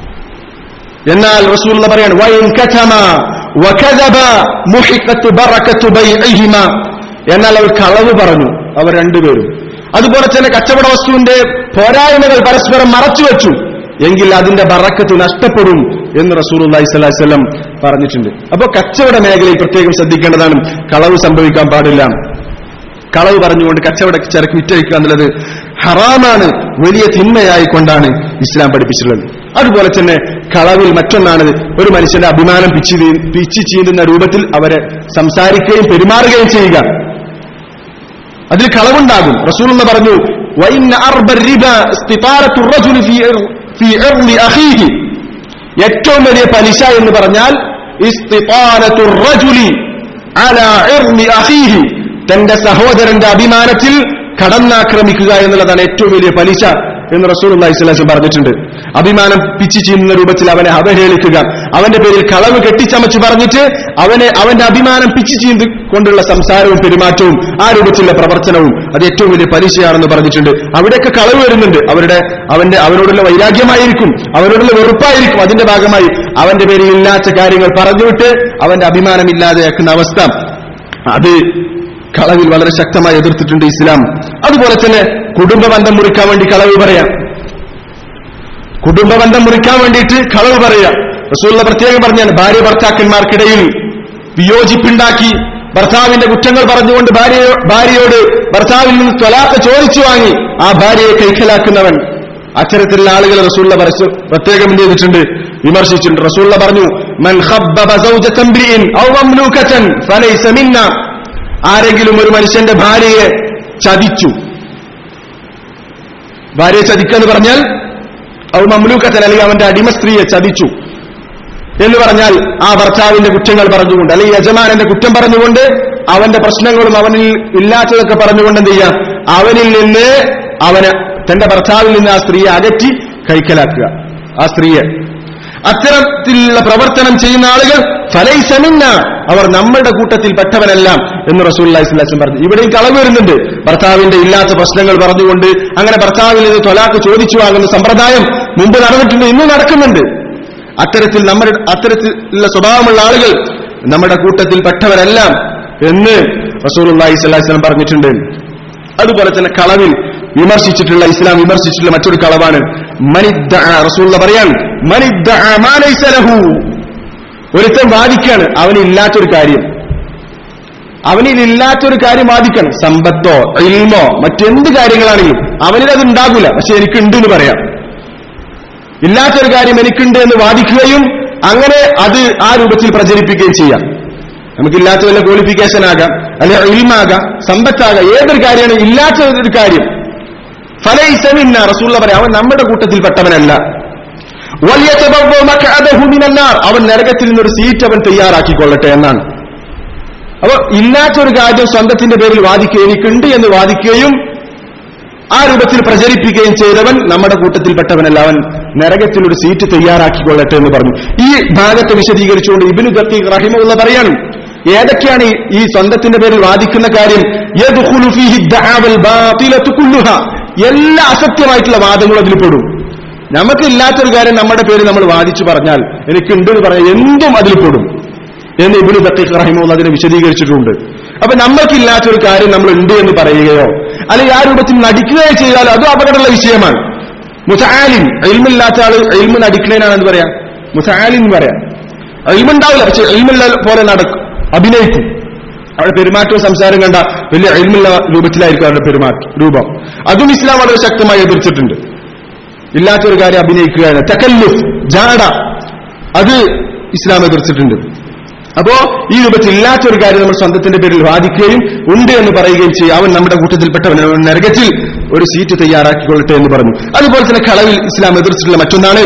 എന്നാൽ റസൂൽ പറയാണ് വൈൻ കഥമ വകദബ മുഹിഖത്ത് ബറക്കത്തു ബൈഇഹിമ എന്നാൽ അവർ കളവ് പറഞ്ഞു അവർ രണ്ടുപേരും അതുപോലെ തന്നെ കച്ചവട വസ്തുവിന്റെ പോരായ്മകൾ പരസ്പരം മറച്ചുവെച്ചു എങ്കിൽ അതിന്റെ ബറക്കത്ത് നഷ്ടപ്പെടും എന്ന് റസൂൽ അള്ളാഹിസ്വല്ലാം പറഞ്ഞിട്ടുണ്ട് അപ്പോൾ കച്ചവട മേഖലയിൽ പ്രത്യേകം ശ്രദ്ധിക്കേണ്ടതാണ് കളവ് സംഭവിക്കാൻ പാടില്ല കളവ് പറഞ്ഞുകൊണ്ട് കച്ചവട ചരക്ക് വിറ്റഴിക്കുക എന്നുള്ളത് ഹറാമാണ് വലിയ തിന്മയായിക്കൊണ്ടാണ് ഇസ്ലാം പഠിപ്പിച്ചിട്ടുള്ളത് അതുപോലെ തന്നെ കളവിൽ മറ്റൊന്നാണ് ഒരു മനുഷ്യന്റെ അഭിമാനം പിച്ചി തീ- പിച്ചി ചീന്തുന്ന രൂപത്തിൽ അവരെ സംസാരിക്കുകയും പെരുമാറുകയും ചെയ്യുക അതിൽ കളവുണ്ടാകും റസൂൽ എന്ന് പറഞ്ഞു "വഇന്ന അർബ الرِّبَ استطارة الرجل في عر- في عرض أخيه." ഏറ്റവും വലിയ പലിശ എന്ന് പറഞ്ഞാൽ ഇസ്തിത്താനത്തു റജുലി അലാ ഇർമി അഖീഹി തന്റെ സഹോദരന്റെ അഭിമാനത്തിൽ കടന്നാക്രമിക്കുക എന്നുള്ളതാണ് ഏറ്റവും വലിയ പലിശ എന്ന് റസൂൽ അള്ളാഹിസ്ലാം പറഞ്ഞിട്ടുണ്ട് അഭിമാനം പിച്ചു ചെയ്യുന്ന രൂപത്തിൽ അവനെ അവഹേളിക്കുക അവന്റെ പേരിൽ കളവ് കെട്ടിച്ചമച്ച് പറഞ്ഞിട്ട് അവനെ അവന്റെ അഭിമാനം പിച്ചു ചെയ്ത് കൊണ്ടുള്ള സംസാരവും പെരുമാറ്റവും ആ രൂപത്തിലുള്ള പ്രവർത്തനവും അത് ഏറ്റവും വലിയ പലിശയാണെന്ന് പറഞ്ഞിട്ടുണ്ട് അവിടെയൊക്കെ കളവ് വരുന്നുണ്ട് അവരുടെ അവന്റെ അവരോടുള്ള വൈരാഗ്യമായിരിക്കും അവരോടുള്ള വെറുപ്പായിരിക്കും അതിന്റെ ഭാഗമായി അവന്റെ പേരിൽ ഇല്ലാത്ത കാര്യങ്ങൾ പറഞ്ഞുവിട്ട് അവന്റെ അഭിമാനം ഇല്ലാതെയാക്കുന്ന അവസ്ഥ അത് കളവിൽ വളരെ ശക്തമായി എതിർത്തിട്ടുണ്ട് ഇസ്ലാം അതുപോലെ തന്നെ കുടുംബബന്ധം മുറിക്കാൻ വേണ്ടി കളവ് പറയാം കുടുംബബന്ധം മുറിക്കാൻ വേണ്ടിയിട്ട് കളവ് പറയാം റസൂള്ള പ്രത്യേകം പറഞ്ഞാണ് ഭാര്യ ഭർത്താക്കന്മാർക്കിടയിൽ വിയോജിപ്പുണ്ടാക്കി ഭർത്താവിന്റെ കുറ്റങ്ങൾ പറഞ്ഞുകൊണ്ട് ഭാര്യ ഭാര്യയോട് ഭർത്താവിൽ നിന്ന് ത്വലാക്ക് ചോദിച്ചു വാങ്ങി ആ ഭാര്യയെ കൈക്കലാക്കുന്നവൻ അത്തരത്തിലുള്ള ആളുകൾ റസൂള്ള പരസ്യ- പ്രത്യേകം എന്ത് ചെയ്തിട്ടുണ്ട് വിമർശിച്ചിട്ടുണ്ട് റസൂള്ള പറഞ്ഞു മൻ ഖബ്ബബ സൗജത ഇംറിഇൻ ഔ മംലൂകതൻ ഫലൈസ മിന്ന ആരെങ്കിലും ഒരു മനുഷ്യന്റെ ഭാര്യയെ ചതിച്ചു ഭാര്യയെ ചതിക്കുക എന്ന് പറഞ്ഞാൽ ഔ മംലൂക്കത്തൻ അല്ലെങ്കിൽ അവന്റെ അടിമ സ്ത്രീയെ ചതിച്ചു എന്ന് പറഞ്ഞാൽ ആ ഭർത്താവിന്റെ കുറ്റങ്ങൾ പറഞ്ഞുകൊണ്ട് അല്ലെങ്കിൽ യജമാനന്റെ കുറ്റം പറഞ്ഞുകൊണ്ട് അവന്റെ പ്രശ്നങ്ങളും അവനിൽ ഇല്ലാത്തതൊക്കെ പറഞ്ഞുകൊണ്ട് എന്ത് ചെയ്യാം അവനിൽ നിന്ന് അവന് തന്റെ ഭർത്താവിൽ നിന്ന് ആ സ്ത്രീയെ അകറ്റി കൈക്കലാക്കുക ആ സ്ത്രീയെ അത്തരത്തിലുള്ള പ്രവർത്തനം ചെയ്യുന്ന ആളുകൾ ഫലൈസമിന്ന അവർ നമ്മളുടെ കൂട്ടത്തിൽ പെട്ടവനെല്ലാം എന്ന് റസൂല്ലാസ്ലാം പറഞ്ഞു ഇവിടെയും കളവ് വരുന്നുണ്ട് ഭർത്താവിന്റെ ഇല്ലാത്ത പ്രശ്നങ്ങൾ പറഞ്ഞുകൊണ്ട് അങ്ങനെ ഭർത്താവിൽ നിന്ന് തൊലാക്ക് ചോദിച്ചു വാങ്ങുന്ന സമ്പ്രദായം മുമ്പ് നടന്നിട്ടുണ്ട് ഇന്നും നടക്കുന്നുണ്ട് അത്തരത്തിൽ നമ്മുടെ അത്തരത്തിലുള്ള സ്വഭാവമുള്ള ആളുകൾ നമ്മുടെ കൂട്ടത്തിൽ പെട്ടവരെല്ലാം എന്ന് റസൂലുള്ളാഹി സ്വല്ലല്ലാഹി അലൈഹി വസല്ലം പറഞ്ഞിട്ടുണ്ട് അതുപോലെ തന്നെ കളവിൽ വിമർശിച്ചിട്ടുള്ള ഇസ്ലാം വിമർശിച്ചിട്ടുള്ള മറ്റൊരു കളവാണ് മനിദ്ദഅ റസൂലുള്ള പറയാൻ മനിദ്ദഅ മാ ലൈസ ലഹു ഒരുത്തൻ വാദിക്കാണ് അവനില്ലാത്തൊരു കാര്യം അവനിൽ ഇല്ലാത്തൊരു കാര്യം വാദിക്കണം സമ്പത്തോ ഇൽമോ മറ്റെന്ത് കാര്യങ്ങളാണെങ്കിലും അവനിൽ അത് ഉണ്ടാകില്ല പക്ഷെ എനിക്കുണ്ട് എന്ന് പറയാം ഇല്ലാത്തൊരു കാര്യം എനിക്കുണ്ട് എന്ന് വാദിക്കുകയും അങ്ങനെ അത് ആ രൂപത്തിൽ പ്രചരിപ്പിക്കുകയും ചെയ്യാം നമുക്കില്ലാത്ത വല്ല ക്വാളിഫിക്കേഷൻ ആകാം അല്ലെങ്കിൽ ഇൽമാകാം സമ്പത്താകാം ഏതൊരു കാര്യമാണ് ഇല്ലാത്ത ഒരു കാര്യം ഫലൈസമിന്ന റസൂള്ള പറയാം അവൻ നമ്മുടെ കൂട്ടത്തിൽപ്പെട്ടവനല്ല വലിയതബവ്വ മഖഅദഹു മിനന്നാർ. അവൻ നരകത്തിൽ നിന്നൊരു സീറ്റ് അവൻ തയ്യാറാക്കിക്കൊള്ളട്ടെ എന്നാണ് അപ്പൊ ഇല്ലാത്തൊരു കാര്യം സ്വന്തത്തിന്റെ പേരിൽ വാദിക്കുകയും എനിക്കുണ്ട് എന്ന് വാദിക്കുകയും ആ രൂപത്തിൽ പ്രചരിപ്പിക്കുകയും ചെയ്തവൻ നമ്മുടെ കൂട്ടത്തിൽപ്പെട്ടവനല്ല അവൻ നരകത്തിൽ ഒരു സീറ്റ് തയ്യാറാക്കിക്കൊള്ളട്ടെ എന്ന് പറഞ്ഞു ഈ ഭാഗത്തെ വിശദീകരിച്ചുകൊണ്ട് ഇബിനു ദത്തീഖ് റഹിമുള്ള പറയാണ് ഏതൊക്കെയാണ് ഈ- ഈ സ്വന്തത്തിന്റെ പേരിൽ വാദിക്കുന്ന കാര്യം യദ്ഖുലു ഫീഹി ദഅവൽ ബാതിലത്തു കുല്ലുഹ. എല്ലാ അസത്യമായിട്ടുള്ള വാദങ്ങളും അതിൽ പെടും നമുക്ക് ഇല്ലാത്തൊരു കാര്യം നമ്മുടെ പേര് നമ്മൾ വാദിച്ചു പറഞ്ഞാൽ എനിക്കുണ്ട് എന്ന് പറഞ്ഞാൽ എന്തും അതിൽ പെടും എന്ന് ഇബിനു ദത്തീഖ് റഹിമുള്ള അതിനെ വിശദീകരിച്ചിട്ടുണ്ട് അപ്പൊ നമ്മൾക്കില്ലാത്തൊരു കാര്യം നമ്മൾ ഉണ്ട് എന്ന് പറയുകയോ അല്ലെങ്കിൽ ആ രൂപത്തിൽ നടിക്കുകയോ ചെയ്താൽ അതും അപകടമുള്ള വിഷയമാണ് മുസാലിൻ എൽമില്ലാത്ത ആള് എൽമ് നടിക്കണേനാണെന്ന് പറയാം മുസാലിൻ എന്ന് പറയാം എൽമുണ്ടാവില്ല പക്ഷെ എൽമില്ല പോലെ നടക്കും അഭിനയിക്കും അവരുടെ പെരുമാറ്റവും സംസാരം കണ്ട വലിയ എൽമുള്ള രൂപത്തിലായിരിക്കും അവരുടെ പെരുമാറ്റം രൂപം അതും ഇസ്ലാം വളരെ ശക്തമായി എതിർത്തിട്ടുണ്ട് ഇല്ലാത്തൊരു കാര്യം അഭിനയിക്കുകയാണ് തക്കല്ലുഫ് ജാട അത് ഇസ്ലാം എതിർത്തിട്ടുണ്ട് അപ്പോ ഈ രൂപത്തിൽ ഇല്ലാത്തൊരു കാര്യം നമ്മൾ സ്വന്തത്തിന്റെ പേരിൽ വാദിക്കുകയും ഉണ്ട് എന്ന് പറയുകയും ചെയ്യും അവൻ നമ്മുടെ കൂട്ടത്തിൽപ്പെട്ടവൻ അവൻ നരകത്തിൽ ഒരു സീറ്റ് തയ്യാറാക്കിക്കൊള്ളട്ടെ എന്ന് പറഞ്ഞു അതുപോലെ തന്നെ കളവിൽ ഇസ്ലാം എതിർത്തിട്ടുള്ള മറ്റൊന്നാണ്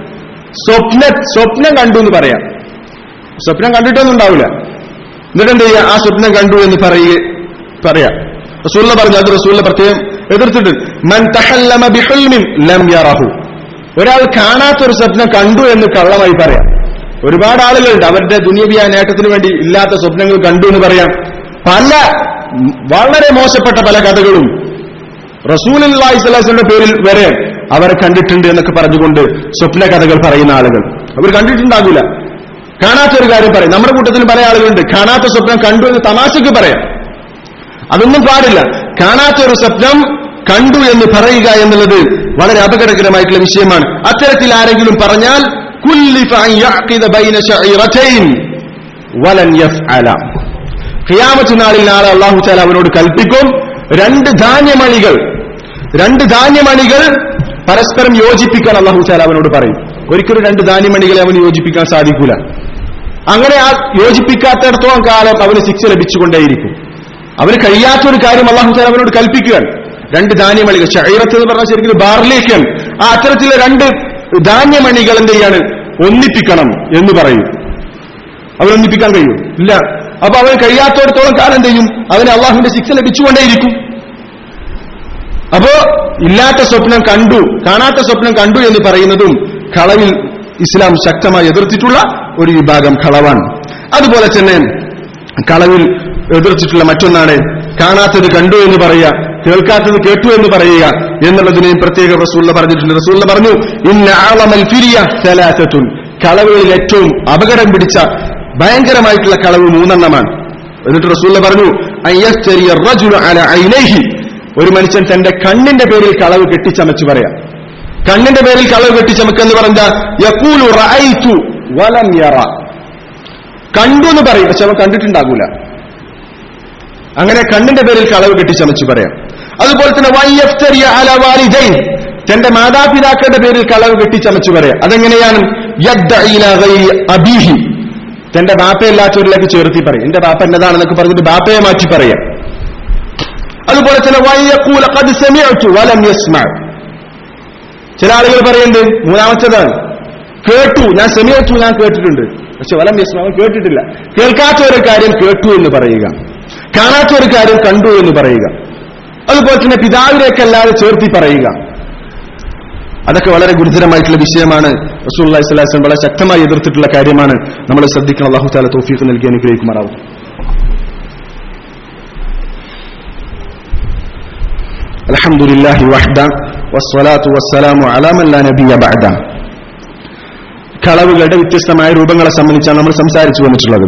സ്വപ്ന സ്വപ്നം കണ്ടു എന്ന് പറയാം സ്വപ്നം കണ്ടിട്ടൊന്നും ഉണ്ടാവില്ല എന്നിട്ട് എന്ത് ചെയ്യുക ആ സ്വപ്നം കണ്ടു എന്ന് പറയുക പറയാം റസൂല്ല പറഞ്ഞു അത് റസൂല്ല പ്രത്യേകം എതിർത്തിട്ട് മൻ തഹല്ലമ ബിഹുൽമിൻ ലം യറഹു ഒരാൾ കാണാത്തൊരു സ്വപ്നം കണ്ടു എന്ന് കള്ളമായി പറയാം ഒരുപാട് ആളുകളുണ്ട് അവരുടെ ദുനിയവിയ നേട്ടത്തിന് വേണ്ടി ഇല്ലാത്ത സ്വപ്നങ്ങൾ കണ്ടു എന്ന് പറയാം പല ഉം, വളരെ മോശപ്പെട്ട പല കഥകളും റസൂൽ അള്ളാഹിസ്വലാസിന്റെ പേരിൽ വരെ അവരെ കണ്ടിട്ടുണ്ട് എന്നൊക്കെ പറഞ്ഞുകൊണ്ട് സ്വപ്ന കഥകൾ പറയുന്ന ആളുകൾ അവർ കണ്ടിട്ടുണ്ടാകില്ല കാണാത്തൊരു കാര്യം പറയും നമ്മുടെ കൂട്ടത്തിൽ പല ആളുകളുണ്ട് കാണാത്ത സ്വപ്നം കണ്ടു എന്ന് തമാശയ്ക്ക് പറയാം അതൊന്നും പാടില്ല കാണാത്ത ഒരു സ്വപ്നം കണ്ടു എന്ന് പറയുക എന്നുള്ളത് വളരെ അപകടകരമായിട്ടുള്ള വിഷയമാണ് അത്തരത്തിൽ ആരെങ്കിലും പറഞ്ഞാൽ കുല്ലിഫ അൻ യഅഖിദ ബൈന ശഈറതൈൻ വലൻ യഫ്അല ഖിയാമത്ത് നാളിൽ നാളെ അള്ളാഹു താല അവനോട് കൽപ്പിക്കും രണ്ട് ധാന്യമണികൾ രണ്ട് ധാന്യമണികൾ പരസ്പരം യോജിപ്പിക്കാൻ അള്ളാഹു താല അവനോട് പറയും ഒരിക്കലും രണ്ട് ധാന്യമണികളെ അവന് യോജിപ്പിക്കാൻ സാധിക്കൂല അങ്ങനെ ആ യോജിപ്പിക്കാത്തിടത്തോളം കാലം അവന് ശിക്ഷ ലഭിച്ചുകൊണ്ടേയിരിക്കും അവന് കഴിയാത്തൊരു കാര്യം അള്ളാഹു താല അവനോട് കൽപ്പിക്കുകയാണ് രണ്ട് ധാന്യമണികൾ ഷൈറത്ത് എന്ന് പറഞ്ഞാൽ ശരിക്കും ബാറിലേക്കാണ് ആ അത്തരത്തിലുള്ള രണ്ട് ധാന്യമണികൾ എന്ത് ചെയ്യാണ് ഒന്നിപ്പിക്കണം എന്ന് പറയും അവൻ ഒന്നിപ്പിക്കാൻ കഴിയും ഇല്ല അപ്പൊ അവൻ കഴിയാത്തോടത്തോളം കാലം എന്ത് ചെയ്യും അവന് അള്ളാഹുവിന്റെ ശിക്ഷ ലഭിച്ചുകൊണ്ടേയിരിക്കും അപ്പോ ഇല്ലാത്ത സ്വപ്നം കണ്ടു കാണാത്ത സ്വപ്നം കണ്ടു എന്ന് പറയുന്നതും കളവിൽ ഇസ്ലാം ശക്തമായി എതിർത്തിട്ടുള്ള ഒരു വിഭാഗം കളവാണ് അതുപോലെ തന്നെ കളവിൽ എതിർത്തിട്ടുള്ള മറ്റൊന്നാണ് കാണാത്തത് കണ്ടു എന്ന് പറയുക കേൾക്കാത്തത് കേട്ടു എന്ന് പറയുക എന്നുള്ളതിനെയും പ്രത്യേക റസൂള്ള പറഞ്ഞിട്ടുണ്ട് റസൂള്ള പറഞ്ഞു ഇന്ന ആളമൽ ഫിരിയ സലാസത്തുൻ കളവുകളിൽ ഏറ്റവും അപകടം പിടിച്ച ഭയങ്കരമായിട്ടുള്ള കളവ് മൂന്നെണ്ണമാണ് എന്നിട്ട് റസൂള്ള പറഞ്ഞു അയ്യസ്തരിയ റജുലു അല ഐനൈഹി ഒരു മനുഷ്യൻ തന്റെ കണ്ണിന്റെ പേരിൽ കളവ് കെട്ടിച്ചമച്ച് പറയാം കണ്ണിന്റെ പേരിൽ കളവ് കെട്ടിച്ചമക്കെന്ന് പറഞ്ഞ യക്കൂലു റഅയ്തു വലം യറ കണ്ടു എന്ന് പറയും പക്ഷെ അവൻ കണ്ടിട്ടുണ്ടാകൂല അങ്ങനെ കണ്ണിന്റെ പേരിൽ കളവ് കെട്ടിച്ചമച്ച് പറയാം അതുപോലെ തന്നെ വയ്യഫ്തരിയ അല വാലിദൈൻ തന്റെ മാതാപിതാക്കളുടെ പേരിൽ കളവ് കെട്ടിച്ചമച്ച് പറയാം അതെങ്ങനെയാണ് യദ്ദഇ ഇലാ ഗൈരി അബീഹി തന്റെ ബാപ്പയില്ലാത്തവരിലേക്ക് ചേർത്തി പറയും എന്റെ ബാപ്പ എന്നതാണെന്നൊക്കെ പറഞ്ഞിട്ട് ബാപ്പയെ മാറ്റി പറയാം അതുപോലെ തന്നെ വയ്യക്കൂല ഖദ് സമിഅ്തു വലം യസ്മഅ ചില ആളുകൾ പറയുന്നുണ്ട് മൂന്നാമത്തേതാണ് കേട്ടു ഞാൻ സെമിയത്തു ഞാൻ കേട്ടിട്ടുണ്ട് പക്ഷെ വലം യസ്മ അവൻ കേട്ടിട്ടില്ല കേൾക്കാത്ത ഒരു കാര്യം കേട്ടു എന്ന് പറയുക കാണാത്ത ഒരു കാര്യം കണ്ടു എന്ന് പറയുക അതുപോലെ തന്നെ പിതാവിനേക്കല്ലാതെ ചേർത്തി പറയുക അതൊക്കെ വളരെ ഗുരുതരമായിട്ടുള്ള വിഷയമാണ് റസൂൽ അള്ളാഹിസ്ലാം വളരെ ശക്തമായി എതിർത്തിട്ടുള്ള കാര്യമാണ് നമ്മൾ ശ്രദ്ധിക്കണം അള്ളാഹു താല തോഫീക്ക് നൽകി അനുഗ്രഹിക്കുമാറാവും الحمد لله وحده والصلاة والسلام على من لا نبي بعده കളവുകളുടെ വ്യത്യസ്തമായ രൂപങ്ങളെ സംബന്ധിച്ചാണ് നമ്മൾ സംസാരിച്ചു വന്നിട്ടുള്ളത്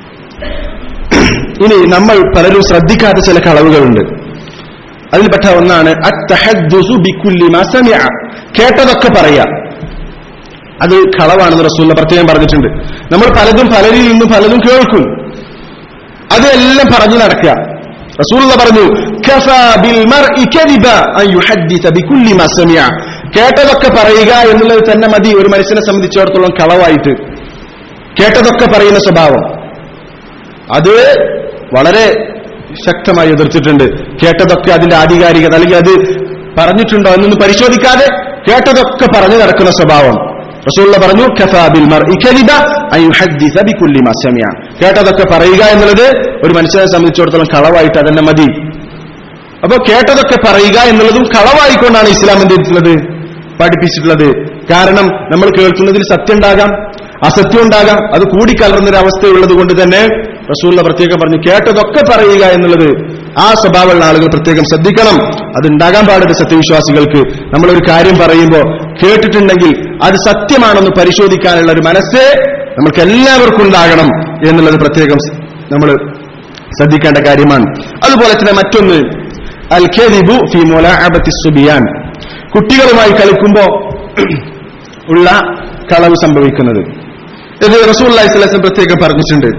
ഇനി നമ്മൾ പലരും ശ്രദ്ധിക്കാത്ത ചില കളവുകളുണ്ട് അതിൽപ്പെട്ട ഒന്നാണ് അത്തഹദ്ദുസു ബിക്കുല്ലി മാ സമിഅ. കേട്ടതൊക്കെ പറയാ അത് കളവാണെന്ന് റസൂല്ല പ്രത്യേകം പറഞ്ഞിട്ടുണ്ട് നമ്മൾ പലതും പലരിൽ നിന്നും പലതും കേൾക്കും അതെല്ലാം പറഞ്ഞു നടക്കുക റസൂലുള്ള പറഞ്ഞു "കഫാ ബിൽ മർഇ കദിബ അൻ യുഹദ്ദിസ ബികുല്ലി മാ സമിഅ." കേട്ടതൊക്കെ പറയുക എന്നുള്ളത് തന്നെ മതി ഒരു മനുഷ്യനെ സംബന്ധിച്ചിടത്തോളം കളവായിട്ട് കേട്ടതൊക്കെ പറയുന്ന സ്വഭാവം അത് വളരെ ശക്തമായി എതിർത്തിട്ടുണ്ട് കേട്ടതൊക്കെ അതിന്റെ ആധികാരികത അല്ലെങ്കിൽ അത് പറഞ്ഞിട്ടുണ്ടോ എന്നൊന്നും പരിശോധിക്കാതെ കേട്ടതൊക്കെ പറഞ്ഞു നടക്കുന്ന സ്വഭാവം റസൂള്ള പറഞ്ഞു "കഫാ ബിൽ മർഇ കദിബ അൻ യുഹദ്ദിസ ബികുല്ലി മാ സമിഅ." കേട്ടതൊക്കെ പറയുക എന്നുള്ളത് ഒരു മനുഷ്യനെ സംബന്ധിച്ചിടത്തോളം കളവായിട്ട് അതന്നെ മതി അപ്പൊ കേട്ടതൊക്കെ പറയുക എന്നുള്ളതും കളവായിക്കൊണ്ടാണ് ഇസ്ലാം എന്ത് ചെയ്തിട്ടുള്ളത് പഠിപ്പിച്ചിട്ടുള്ളത് കാരണം നമ്മൾ കേൾക്കുന്നതിൽ സത്യം ഉണ്ടാകാം അസത്യം ഉണ്ടാകാം അത് കൂടിക്കലർന്നൊരവസ്ഥയുള്ളത് കൊണ്ട് തന്നെ റസൂള്ള പ്രത്യേകം പറഞ്ഞു കേട്ടതൊക്കെ പറയുക എന്നുള്ളത് ആ സ്വഭാവമുള്ള ആളുകൾ പ്രത്യേകം ശ്രദ്ധിക്കണം അത് ഉണ്ടാകാൻ പാടില്ല സത്യവിശ്വാസികൾക്ക് നമ്മളൊരു കാര്യം പറയുമ്പോൾ കേട്ടിട്ടുണ്ടെങ്കിൽ അത് സത്യമാണെന്ന് പരിശോധിക്കാനുള്ള ഒരു മനസ്സ് നമ്മൾക്ക് എല്ലാവർക്കും ഉണ്ടാകണം എന്നുള്ളത് പ്രത്യേകം നമ്മൾ ശ്രദ്ധിക്കേണ്ട കാര്യമാണ് അതുപോലെ തന്നെ മറ്റൊന്ന് അൽ ഖദിബു ഫി മുലാഅബത്തി സുബിയാൻ കുട്ടികളുമായി കളിക്കുമ്പോ ഉള്ള കളവ് സംഭവിക്കുന്നത് ഇത് റസൂൽ അലൈഹി സ്വലം പ്രത്യേകം പറഞ്ഞിട്ടുണ്ട്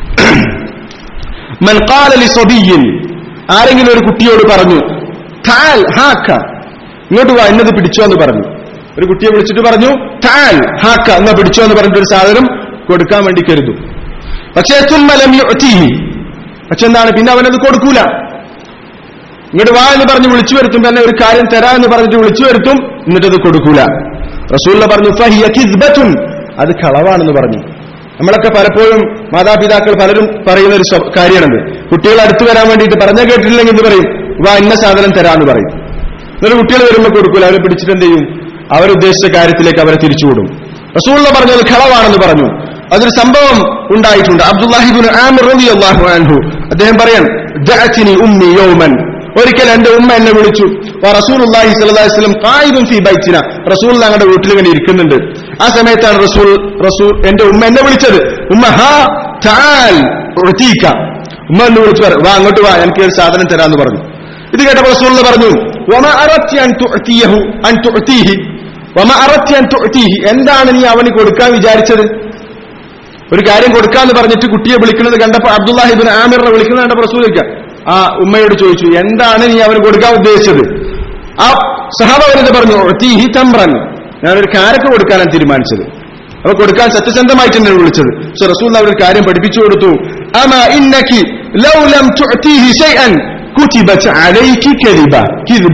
മൻ ഖാല ലി സബിയ്യിൻ ആരെങ്കിലും ഒരു കുട്ടിയോട് പറഞ്ഞു താൽ ഹാക്ക ഇങ്ങോട്ട് വാ എന്നത് പിടിച്ചോ എന്ന് പറഞ്ഞു ഒരു കുട്ടിയെ വിളിച്ചിട്ട് പറഞ്ഞു താൽ ഹാക്ക എന്നാ പിടിച്ചോ എന്ന് പറഞ്ഞിട്ട് ഒരു സാധനം കൊടുക്കാൻ വേണ്ടി കരുതും പക്ഷേ തുമ്മലം യുഅ്തിഹി പക്ഷെ എന്താണ് പിന്നെ അവനത് കൊടുക്കൂല ഇങ്ങോട്ട് വാ എന്ന് പറഞ്ഞ് വിളിച്ചു വരുത്തും തന്നെ ഒരു കാര്യം തരാ എന്ന് പറഞ്ഞിട്ട് വിളിച്ചു വരുത്തും എന്നിട്ടത് കൊടുക്കൂല റസൂല്ല പറഞ്ഞു ഫഹിയ കിസ്ബത്തുൻ അത് കളവാണെന്ന് പറഞ്ഞു നമ്മളൊക്കെ പലപ്പോഴും മാതാപിതാക്കൾ പലരും പറയുന്ന ഒരു സ്വ- കാര്യമാണത് കുട്ടികൾ അടുത്ത് വരാൻ വേണ്ടിയിട്ട് പറഞ്ഞ കേട്ടിട്ടില്ലെങ്കിൽ എന്ത് പറയും വാ ഇന്ന സാധനം തരാന്ന് പറയും എന്നിട്ട് കുട്ടികൾ വരുമ്പോൾ കൊടുക്കൂല അവരെ പിടിച്ചിട്ട് എന്ത് ചെയ്യും അവരുദ്ദേശിച്ച കാര്യത്തിലേക്ക് അവരെ തിരിച്ചുവിടും റസൂള്ള പറഞ്ഞത് കളവാണെന്ന് പറഞ്ഞു അതൊരു സംഭവം ഉണ്ടായിട്ടുണ്ട് അബ്ദുല്ലാഹിബിൻ ആമിർ റളിയല്ലാഹു അൻഹു അദ്ദേഹം പറയാൻ ദഅത്തിനി ഉമ്മി യൗമൻ ഒരിക്കൽ എന്റെ ഉമ്മ എന്നെ വിളിച്ചു റസൂലുള്ളാഹി സ്വല്ലല്ലാഹി അലൈഹി വസല്ലം ഖായിദുൻ ഫീ ബൈത്തിന റസൂൽ ഞങ്ങളുടെ വീട്ടിൽ ഇങ്ങനെ ഇരിക്കുന്നുണ്ട് ആ സമയത്താണ് റസൂൽ റസൂൽ എന്റെ ഉമ്മ എന്നെ വിളിച്ചത് ഉമ്മ ഹാ തആൽ ഉഅതീക ഉമ്മ എന്നെ വിളിച്ചു പറഞ്ഞു വാ അങ്ങോട്ട് വാ എനിക്ക് ഒരു സാധനം തരാന്ന് പറഞ്ഞു ഇത് കേട്ടപ്പോൾ റസൂൽ പറഞ്ഞു വമ അറത്തി അൻ തുഅതിയഹു അൻ തുഅതീഹി വമ അറത്തി അൻ തുഅതീഹി എന്താണ് നീ അവന് കൊടുക്കാൻ വിചാരിച്ചത് ഒരു കാര്യം കൊടുക്കാന്ന് പറഞ്ഞിട്ട് കുട്ടിയെ വിളിക്കുന്നത് കണ്ടപ്പോ അബ്ദുല്ലാഹിബിൻ ആമിറിനെ വിളിക്കുന്നത് കണ്ടപ്പോ റസൂലിക്ക ആ ഉമ്മയോട് ചോദിച്ചു എന്താണ് നീ അവന് കൊടുക്കാൻ ഉദ്ദേശിച്ചത് ആ സഹാബവനത് പറഞ്ഞു തീഹി തമ്രൻ ഞാനൊരു കാരക്ക് കൊടുക്കാനാണ് തീരുമാനിച്ചത് അപ്പൊ കൊടുക്കാൻ സത്യസന്ധമായിട്ട് എന്നെ വിളിച്ചത് പക്ഷെ റസൂൽ അവർ കാര്യം പഠിപ്പിച്ചു കൊടുത്തു അമ ഇന്നക്കി ലൗ ലം തുഅതീഹി ശൈഅൻ കുതിബത് അലൈകി കദിബ കിദ്ബ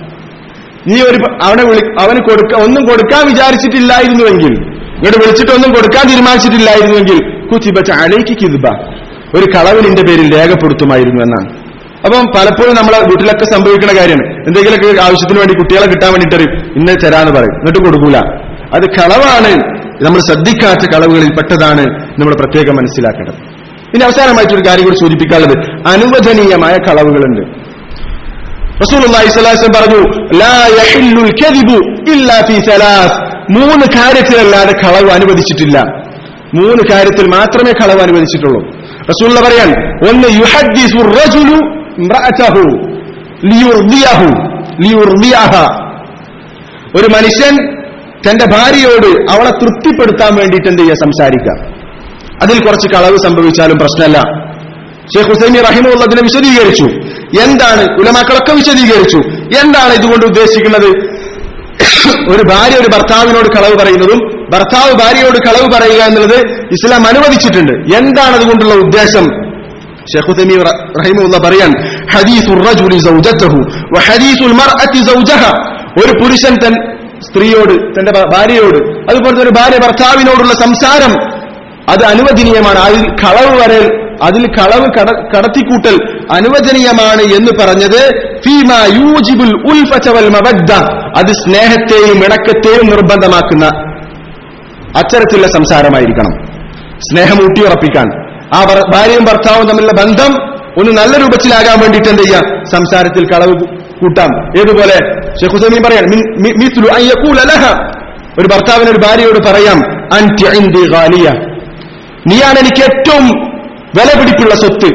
നീ ഒരു അവനെ വിളി അവന് കൊടുക്ക ഒന്നും കൊടുക്കാൻ വിചാരിച്ചിട്ടില്ലായിരുന്നുവെങ്കിൽ ഇങ്ങോട്ട് വിളിച്ചിട്ട് ഒന്നും കൊടുക്കാൻ തീരുമാനിച്ചിട്ടില്ലായിരുന്നുവെങ്കിൽ കുതിബത്ത് അലൈക്ക് കിദ്ബ ഒരു കളവ് നിന്റെ പേരിൽ രേഖപ്പെടുത്തുമായിരുന്നു എന്നാണ് അപ്പം പലപ്പോഴും നമ്മളെ വീട്ടിലൊക്കെ സംഭവിക്കുന്ന കാര്യമാണ് എന്തെങ്കിലുമൊക്കെ ആവശ്യത്തിന് വേണ്ടി കുട്ടികളെ കിട്ടാൻ വേണ്ടിയിട്ട് അറിയും ഇന്ന് തരാന്ന് പറയും എന്നിട്ട് കൊടുക്കൂല അത് കളവാണ് നമ്മൾ ശ്രദ്ധിക്കാത്ത കളവുകളിൽ പെട്ടതാണ് നമ്മൾ പ്രത്യേകം മനസ്സിലാക്കേണ്ടത് ഇനി അവസാനമായിട്ടൊരു കാര്യം കൂടി സൂചിപ്പിക്കാനുള്ളത് അനുവദനീയമായ കളവുകളുണ്ട് റസൂലുള്ളാഹി സ്വല്ലല്ലാഹു അലൈഹി വസല്ലം പറഞ്ഞു ലാ യഹില്ലുൽ കദിബു ഇല്ലാ ഫീ സലാസ് മൂന്ന് കാര്യത്തിലല്ലാതെ കളവ് അനുവദിച്ചിട്ടില്ല മൂന്ന് കാര്യത്തിൽ മാത്രമേ കളവ് അനുവദിച്ചിട്ടുള്ളൂ റസൂലുള്ള പറയാൻ ഒന്ന് യുഹദ്ദിസു റജുലു ഇംറഅതഹു ലിയുർദിയഹു ലിയുർദിയഹ ഒരു മനുഷ്യൻ തന്റെ ഭാര്യയോട് അവളെ തൃപ്തിപ്പെടുത്താൻ വേണ്ടിയിട്ട് എന്ത് ചെയ്യുക സംസാരിക്കാം അതിൽ കുറച്ച് കളവ് സംഭവിച്ചാലും പ്രശ്നമല്ല ഷെയ്ഖ് ഹുസൈമി റഹിമുള്ള അതിനെ വിശദീകരിച്ചു എന്താണ് ഉലമാക്കളൊക്കെ വിശദീകരിച്ചു എന്താണ് ഇതുകൊണ്ട് ഉദ്ദേശിക്കുന്നത് ഒരു ഭാര്യ ഒരു ഭർത്താവിനോട് കളവ് പറയുന്നതും ഭർത്താവ് ഭാര്യയോട് കളവ് പറയുക എന്നുള്ളത് ഇസ്ലാം അനുവദിച്ചിട്ടുണ്ട് എന്താണ് അതുകൊണ്ടുള്ള ഉദ്ദേശം ഷെയ്ഖ് ഹുസൈമി റഹിമുള്ള പറയാൻ ഹദീസുർ റജുലി സൗജത്തഹു വഹദീസുൽ മർഅത്തി സൗജഹ ഒരു പുരുഷൻ തൻ സ്ത്രീയോട് തന്റെ ഭ- ഭാര്യയോട് അതുപോലെ തന്നെ ഒരു ഭാര്യ ഭർത്താവിനോടുള്ള സംസാരം അത് അനുവദനീയമാണ് അതിൽ കളവ് വരൽ അതിൽ കളവ് കട കടത്തിക്കൂട്ടൽ അനുവദനീയമാണ് എന്ന് പറഞ്ഞത് ഫീമ യൂജിബുൽ ഉൽഫത വൽ മവദ്ദ അത് സ്നേഹത്തെയും ഇണക്കത്തെയും നിർബന്ധമാക്കുന്ന അത്തരത്തിലുള്ള സംസാരമായിരിക്കണം സ്നേഹം ഊട്ടിയുറപ്പിക്കാൻ ആ ഭർ- ഭാര്യയും ഭർത്താവും തമ്മിലുള്ള ബന്ധം ഒന്ന് നല്ല രൂപത്തിലാകാൻ വേണ്ടിയിട്ട് എന്ത് ചെയ്യാം സംസാരത്തിൽ കളവ് കൂട്ടാം ഏതുപോലെ ഷെയ്ഖ് ഹുസൈമീൻ പറയാൻ മിൻ- മി- മിത്ലു അൻ യഖൂല ലഹ ഒരു ഭർത്താവിന് ഒരു ഭാര്യയോട് പറയാം അൻതി ഇൻദി ഗാലിയ നീയാണ് എനിക്ക് ഏറ്റവും വിലപിടിപ്പുള്ള സ്വത്ത്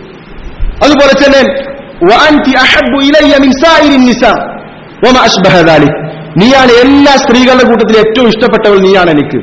അതുപോലെ തന്നെ വഅൻതി അഹബ്ബു ഇലയ്യ മിൻ സായിരി നിസാ വമ അശ്ബഹ ദാലിക് നീയാണ് എല്ലാ സ്ത്രീകളുടെ കൂട്ടത്തിൽ ഏറ്റവും ഇഷ്ടപ്പെട്ടവൾ നീയാണ് എനിക്ക്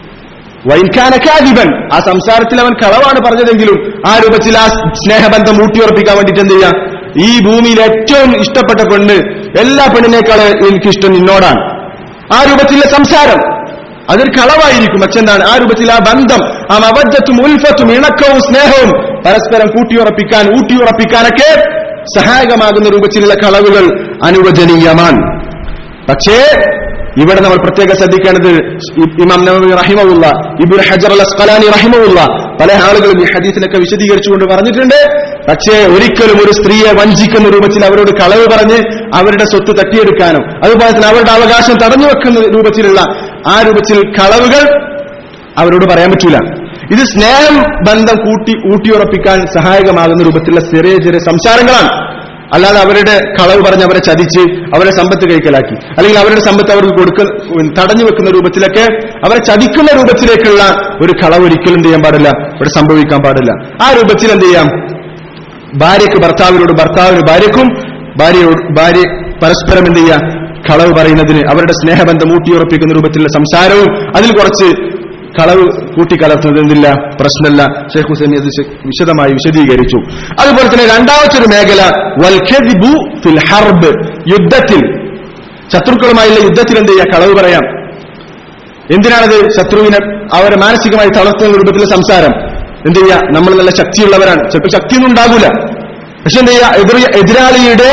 വൈൻഖാന കാദിബൻ ആ സംസാരത്തിൽ അവൻ കളവാണ് പറഞ്ഞതെങ്കിലും ആ രൂപത്തിൽ ആ സ്നേഹബന്ധം ഊട്ടിയുറപ്പിക്കാൻ വേണ്ടിയിട്ട് എന്ത് ചെയ്യാം ഈ ഭൂമിയിൽ ഏറ്റവും ഇഷ്ടപ്പെട്ട പെണ്ണ് എല്ലാ പെണ്ണിനേക്കാൾ എനിക്കിഷ്ടം നിന്നോടാണ് ആ രൂപത്തിലെ സംസാരം അതൊരു കളവായിരിക്കും പക്ഷെ എന്താണ് ആ രൂപത്തിൽ ആ ബന്ധം ആ മബദ്ധത്തും ഉൽഫത്തും ഇണക്കവും സ്നേഹവും പരസ്പരം കൂട്ടിയുറപ്പിക്കാൻ ഊട്ടിയുറപ്പിക്കാനൊക്കെ സഹായകമാകുന്ന രൂപത്തിലുള്ള കളവുകൾ അനുവദനീയമാണ് പക്ഷേ ഇവിടെ നമ്മൾ പ്രത്യേകം ശ്രദ്ധിക്കേണ്ടത് ഇ- ഇമാം നബി റഹിമുള്ള ഇബുൽ ഹജർ അൽ അസ്കലാനി റഹിമുള്ള പല ആളുകളും ഈ ഹദീസിനൊക്കെ വിശദീകരിച്ചുകൊണ്ട് പറഞ്ഞിട്ടുണ്ട് പക്ഷേ ഒരിക്കലും ഒരു സ്ത്രീയെ വഞ്ചിക്കുന്ന രൂപത്തിൽ അവരോട് കളവ് പറഞ്ഞ് അവരുടെ സ്വത്ത് തട്ടിയെടുക്കാനും അതുപോലെ തന്നെ അവരുടെ അവകാശം തടഞ്ഞു വെക്കുന്ന രൂപത്തിലുള്ള ആ രൂപത്തിൽ കളവുകൾ അവരോട് പറയാൻ പറ്റൂല ഇത് സ്നേഹം ബന്ധം കൂട്ടി ഊട്ടിയുറപ്പിക്കാൻ സഹായകമാകുന്ന രൂപത്തിലുള്ള ചെറിയ ചെറിയ സംസാരങ്ങളാണ് അല്ലാതെ അവരുടെ കളവ് പറഞ്ഞ് അവരെ ചതിച്ച് അവരെ സമ്പത്ത് കൈക്കലാക്കി അല്ലെങ്കിൽ അവരുടെ സമ്പത്ത് അവർക്ക് കൊടുക്ക തടഞ്ഞു വെക്കുന്ന രൂപത്തിലൊക്കെ അവരെ ചതിക്കുന്ന രൂപത്തിലേക്കുള്ള ഒരു കളവ് ഒരിക്കലും എന്ത് ചെയ്യാൻ പാടില്ല ഇവിടെ സംഭവിക്കാൻ പാടില്ല ആ രൂപത്തിൽ എന്ത് ചെയ്യാം ഭാര്യയ്ക്ക് ഭർത്താവിനോട് ഭർത്താവിന് ഭാര്യക്കും ഭാര്യയോട് ഭാര്യ പരസ്പരം എന്ത് ചെയ്യുക കളവ് പറയുന്നതിന് അവരുടെ സ്നേഹബന്ധം ഊട്ടിയുറപ്പിക്കുന്ന രൂപത്തിലുള്ള സംസാരവും അതിൽ കുറച്ച് കളവ് കൂട്ടിക്കലർത്തുന്നത് എന്തില്ല പ്രശ്നമല്ല ഷെയ്ഖ് ഹുസൈൻ അത് ശ- വിശദമായി വിശദീകരിച്ചു അതുപോലെ തന്നെ രണ്ടാമത്തെ ഒരു മേഖല വൽഖദിബു ഫിൽ ഹർബ് യുദ്ധത്തിൽ ശത്രുക്കളുമായുള്ള യുദ്ധത്തിൽ എന്ത് ചെയ്യുക കളവ് പറയാം എന്തിനാണത് ശത്രുവിനെ അവരെ മാനസികമായി തളർത്തുന്ന രൂപത്തിലെ സംസാരം എന്ത് ചെയ്യുക നമ്മൾ നല്ല ശക്തിയുള്ളവരാണ് ചിലപ്പോൾ ശക്തിയൊന്നും ഉണ്ടാകൂല പക്ഷെ എന്ത് ചെയ്യുക എതിർ എതിരാളിയുടെ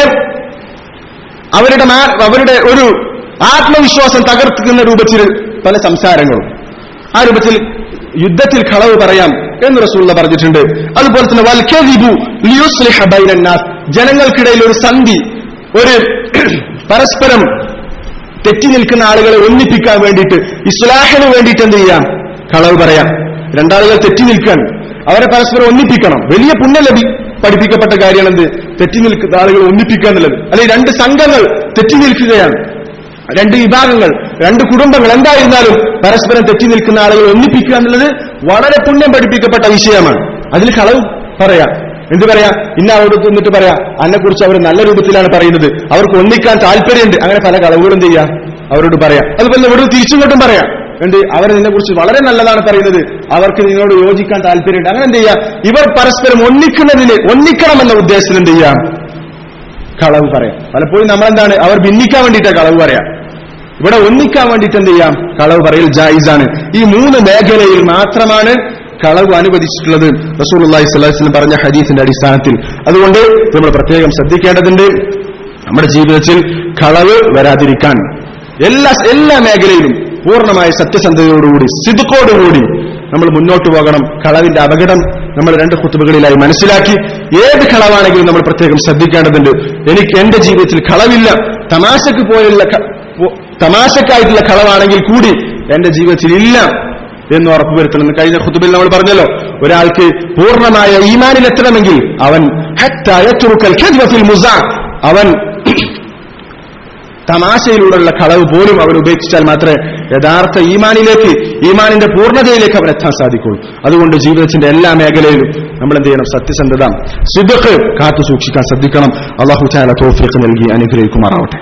അവരുടെ മാ- അവരുടെ ഒരു ആത്മവിശ്വാസം തകർക്കുന്ന രൂപത്തിൽ പല സംസാരങ്ങളും ആ രൂപത്തിൽ യുദ്ധത്തിൽ കളവ് പറയാം എന്ന് റസൂള്ള പറഞ്ഞിട്ടുണ്ട് അതുപോലെ തന്നെ വൽക്കദിബു ലിയുസ്ലിഹ ബൈനന്നാസ് ജനങ്ങൾക്കിടയിൽ ഒരു സന്ധി ഒരു പരസ്പരം തെറ്റി നിൽക്കുന്ന ആളുകളെ ഒന്നിപ്പിക്കാൻ വേണ്ടിയിട്ട് ഇസ്ലാഹിന് വേണ്ടിയിട്ട് എന്ത് ചെയ്യാം കളവ് പറയാം രണ്ടാളുകൾ തെറ്റി നിൽക്കാൻ അവരെ പരസ്പരം ഒന്നിപ്പിക്കണം വലിയ പുണ്യം ലഭി പഠിപ്പിക്കപ്പെട്ട കാര്യമാണ് എന്ത് തെറ്റി നിൽക്കുന്ന ആളുകൾ ഒന്നിപ്പിക്കുക എന്നുള്ളത് അല്ലെങ്കിൽ രണ്ട് സംഘങ്ങൾ തെറ്റി നിൽക്കുകയാണ് രണ്ട് വിഭാഗങ്ങൾ രണ്ട് കുടുംബങ്ങൾ എന്തായിരുന്നാലും പരസ്പരം തെറ്റി നിൽക്കുന്ന ആളുകൾ ഒന്നിപ്പിക്കുക എന്നുള്ളത് വളരെ പുണ്യം പഠിപ്പിക്കപ്പെട്ട വിഷയമാണ് അതിൽ കളവ് പറയാം എന്ത് പറയാ ഇന്ന അവിടെ നിന്നിട്ട് പറയാ അന്നെ കുറിച്ച് അവർ നല്ല രൂപത്തിലാണ് പറയുന്നത് അവർക്ക് ഒന്നിക്കാൻ താല്പര്യമുണ്ട് അങ്ങനെ പല കളവുകളും ചെയ്യാം അവരോട് പറയാം അതുപോലെ ഇവിടെ തിരിച്ചുകൊണ്ടും പറയാം എന്ത് അവർ നിന്നെ കുറിച്ച് വളരെ നല്ലതാണ് പറയുന്നത് അവർക്ക് നിങ്ങളോട് യോജിക്കാൻ താല്പര്യമുണ്ട് അങ്ങനെ എന്ത് ചെയ്യാം ഇവർ പരസ്പരം ഒന്നിക്കുന്നതിന് ഒന്നിക്കണമെന്ന ഉദ്ദേശത്തിൽ എന്ത് ചെയ്യാം കളവ് പറയാം പലപ്പോഴും നമ്മളെന്താണ് അവർ ഭിന്നിക്കാൻ വേണ്ടിയിട്ടാണ് കളവ് പറയാം ഇവിടെ ഒന്നിക്കാൻ വേണ്ടിയിട്ട് എന്ത് ചെയ്യാം കളവ് പറയൽ ജായിസാണ് ഈ മൂന്ന് മേഖലയിൽ മാത്രമാണ് കളവ് അനുവദിച്ചിട്ടുള്ളത് റസൂലുള്ളാഹി സ്വല്ലല്ലാഹി അലൈഹി വസല്ലം പറഞ്ഞ ഹദീസിന്റെ അടിസ്ഥാനത്തിൽ അതുകൊണ്ട് നമ്മൾ പ്രത്യേകം ശ്രദ്ധിക്കേണ്ടതുണ്ട് നമ്മുടെ ജീവിതത്തിൽ കളവ് വരാതിരിക്കാൻ എല്ലാ എല്ലാ മേഖലയിലും പൂർണ്ണമായ സത്യസന്ധതയോടുകൂടി സിദ്ധുക്കോടുകൂടി നമ്മൾ മുന്നോട്ട് പോകണം കളവിന്റെ അപകടം നമ്മൾ രണ്ട് കുത്തുബുകളിലായി മനസ്സിലാക്കി ഏത് കളവാണെങ്കിലും നമ്മൾ പ്രത്യേകം ശ്രദ്ധിക്കേണ്ടതുണ്ട് എനിക്ക് എന്റെ ജീവിതത്തിൽ കളവില്ല തമാശക്ക് പോലുള്ള ക- പോ- തമാശക്കായിട്ടുള്ള കളവാണെങ്കിൽ കൂടി എന്റെ ജീവിതത്തിൽ ഇല്ല എന്ന് ഉറപ്പുവരുത്തണം കഴിഞ്ഞ ഖുതുബിൽ നമ്മൾ പറഞ്ഞല്ലോ ഒരാൾക്ക് പൂർണ്ണമായ ഈമാനിലെത്തണമെങ്കിൽ അവൻ ഹത്താ യത്രുക്കൽ കദ്വ ഫിൽ മുസാ. അവൻ തമാശയിലൂടെയുള്ള കളവ് പോലും അവൻ ഉപേക്ഷിച്ചാൽ മാത്രമേ യഥാർത്ഥ ഈമാനിലേക്ക് ഈമാനിന്റെ പൂർണ്ണതയിലേക്ക് അവൻ എത്താൻ സാധിക്കുള്ളൂ അതുകൊണ്ട് ജീവിതത്തിന്റെ എല്ലാ മേഖലയിലും നമ്മൾ എന്ത് ചെയ്യണം സത്യസന്ധത സിദ്ധക്ക് കാത്തു സൂക്ഷിക്കാൻ ശ്രദ്ധിക്കണം അള്ളാഹു ചാല തോഫിക്ക് നൽകി അനുഗ്രഹിക്കുമാറാവട്ടെ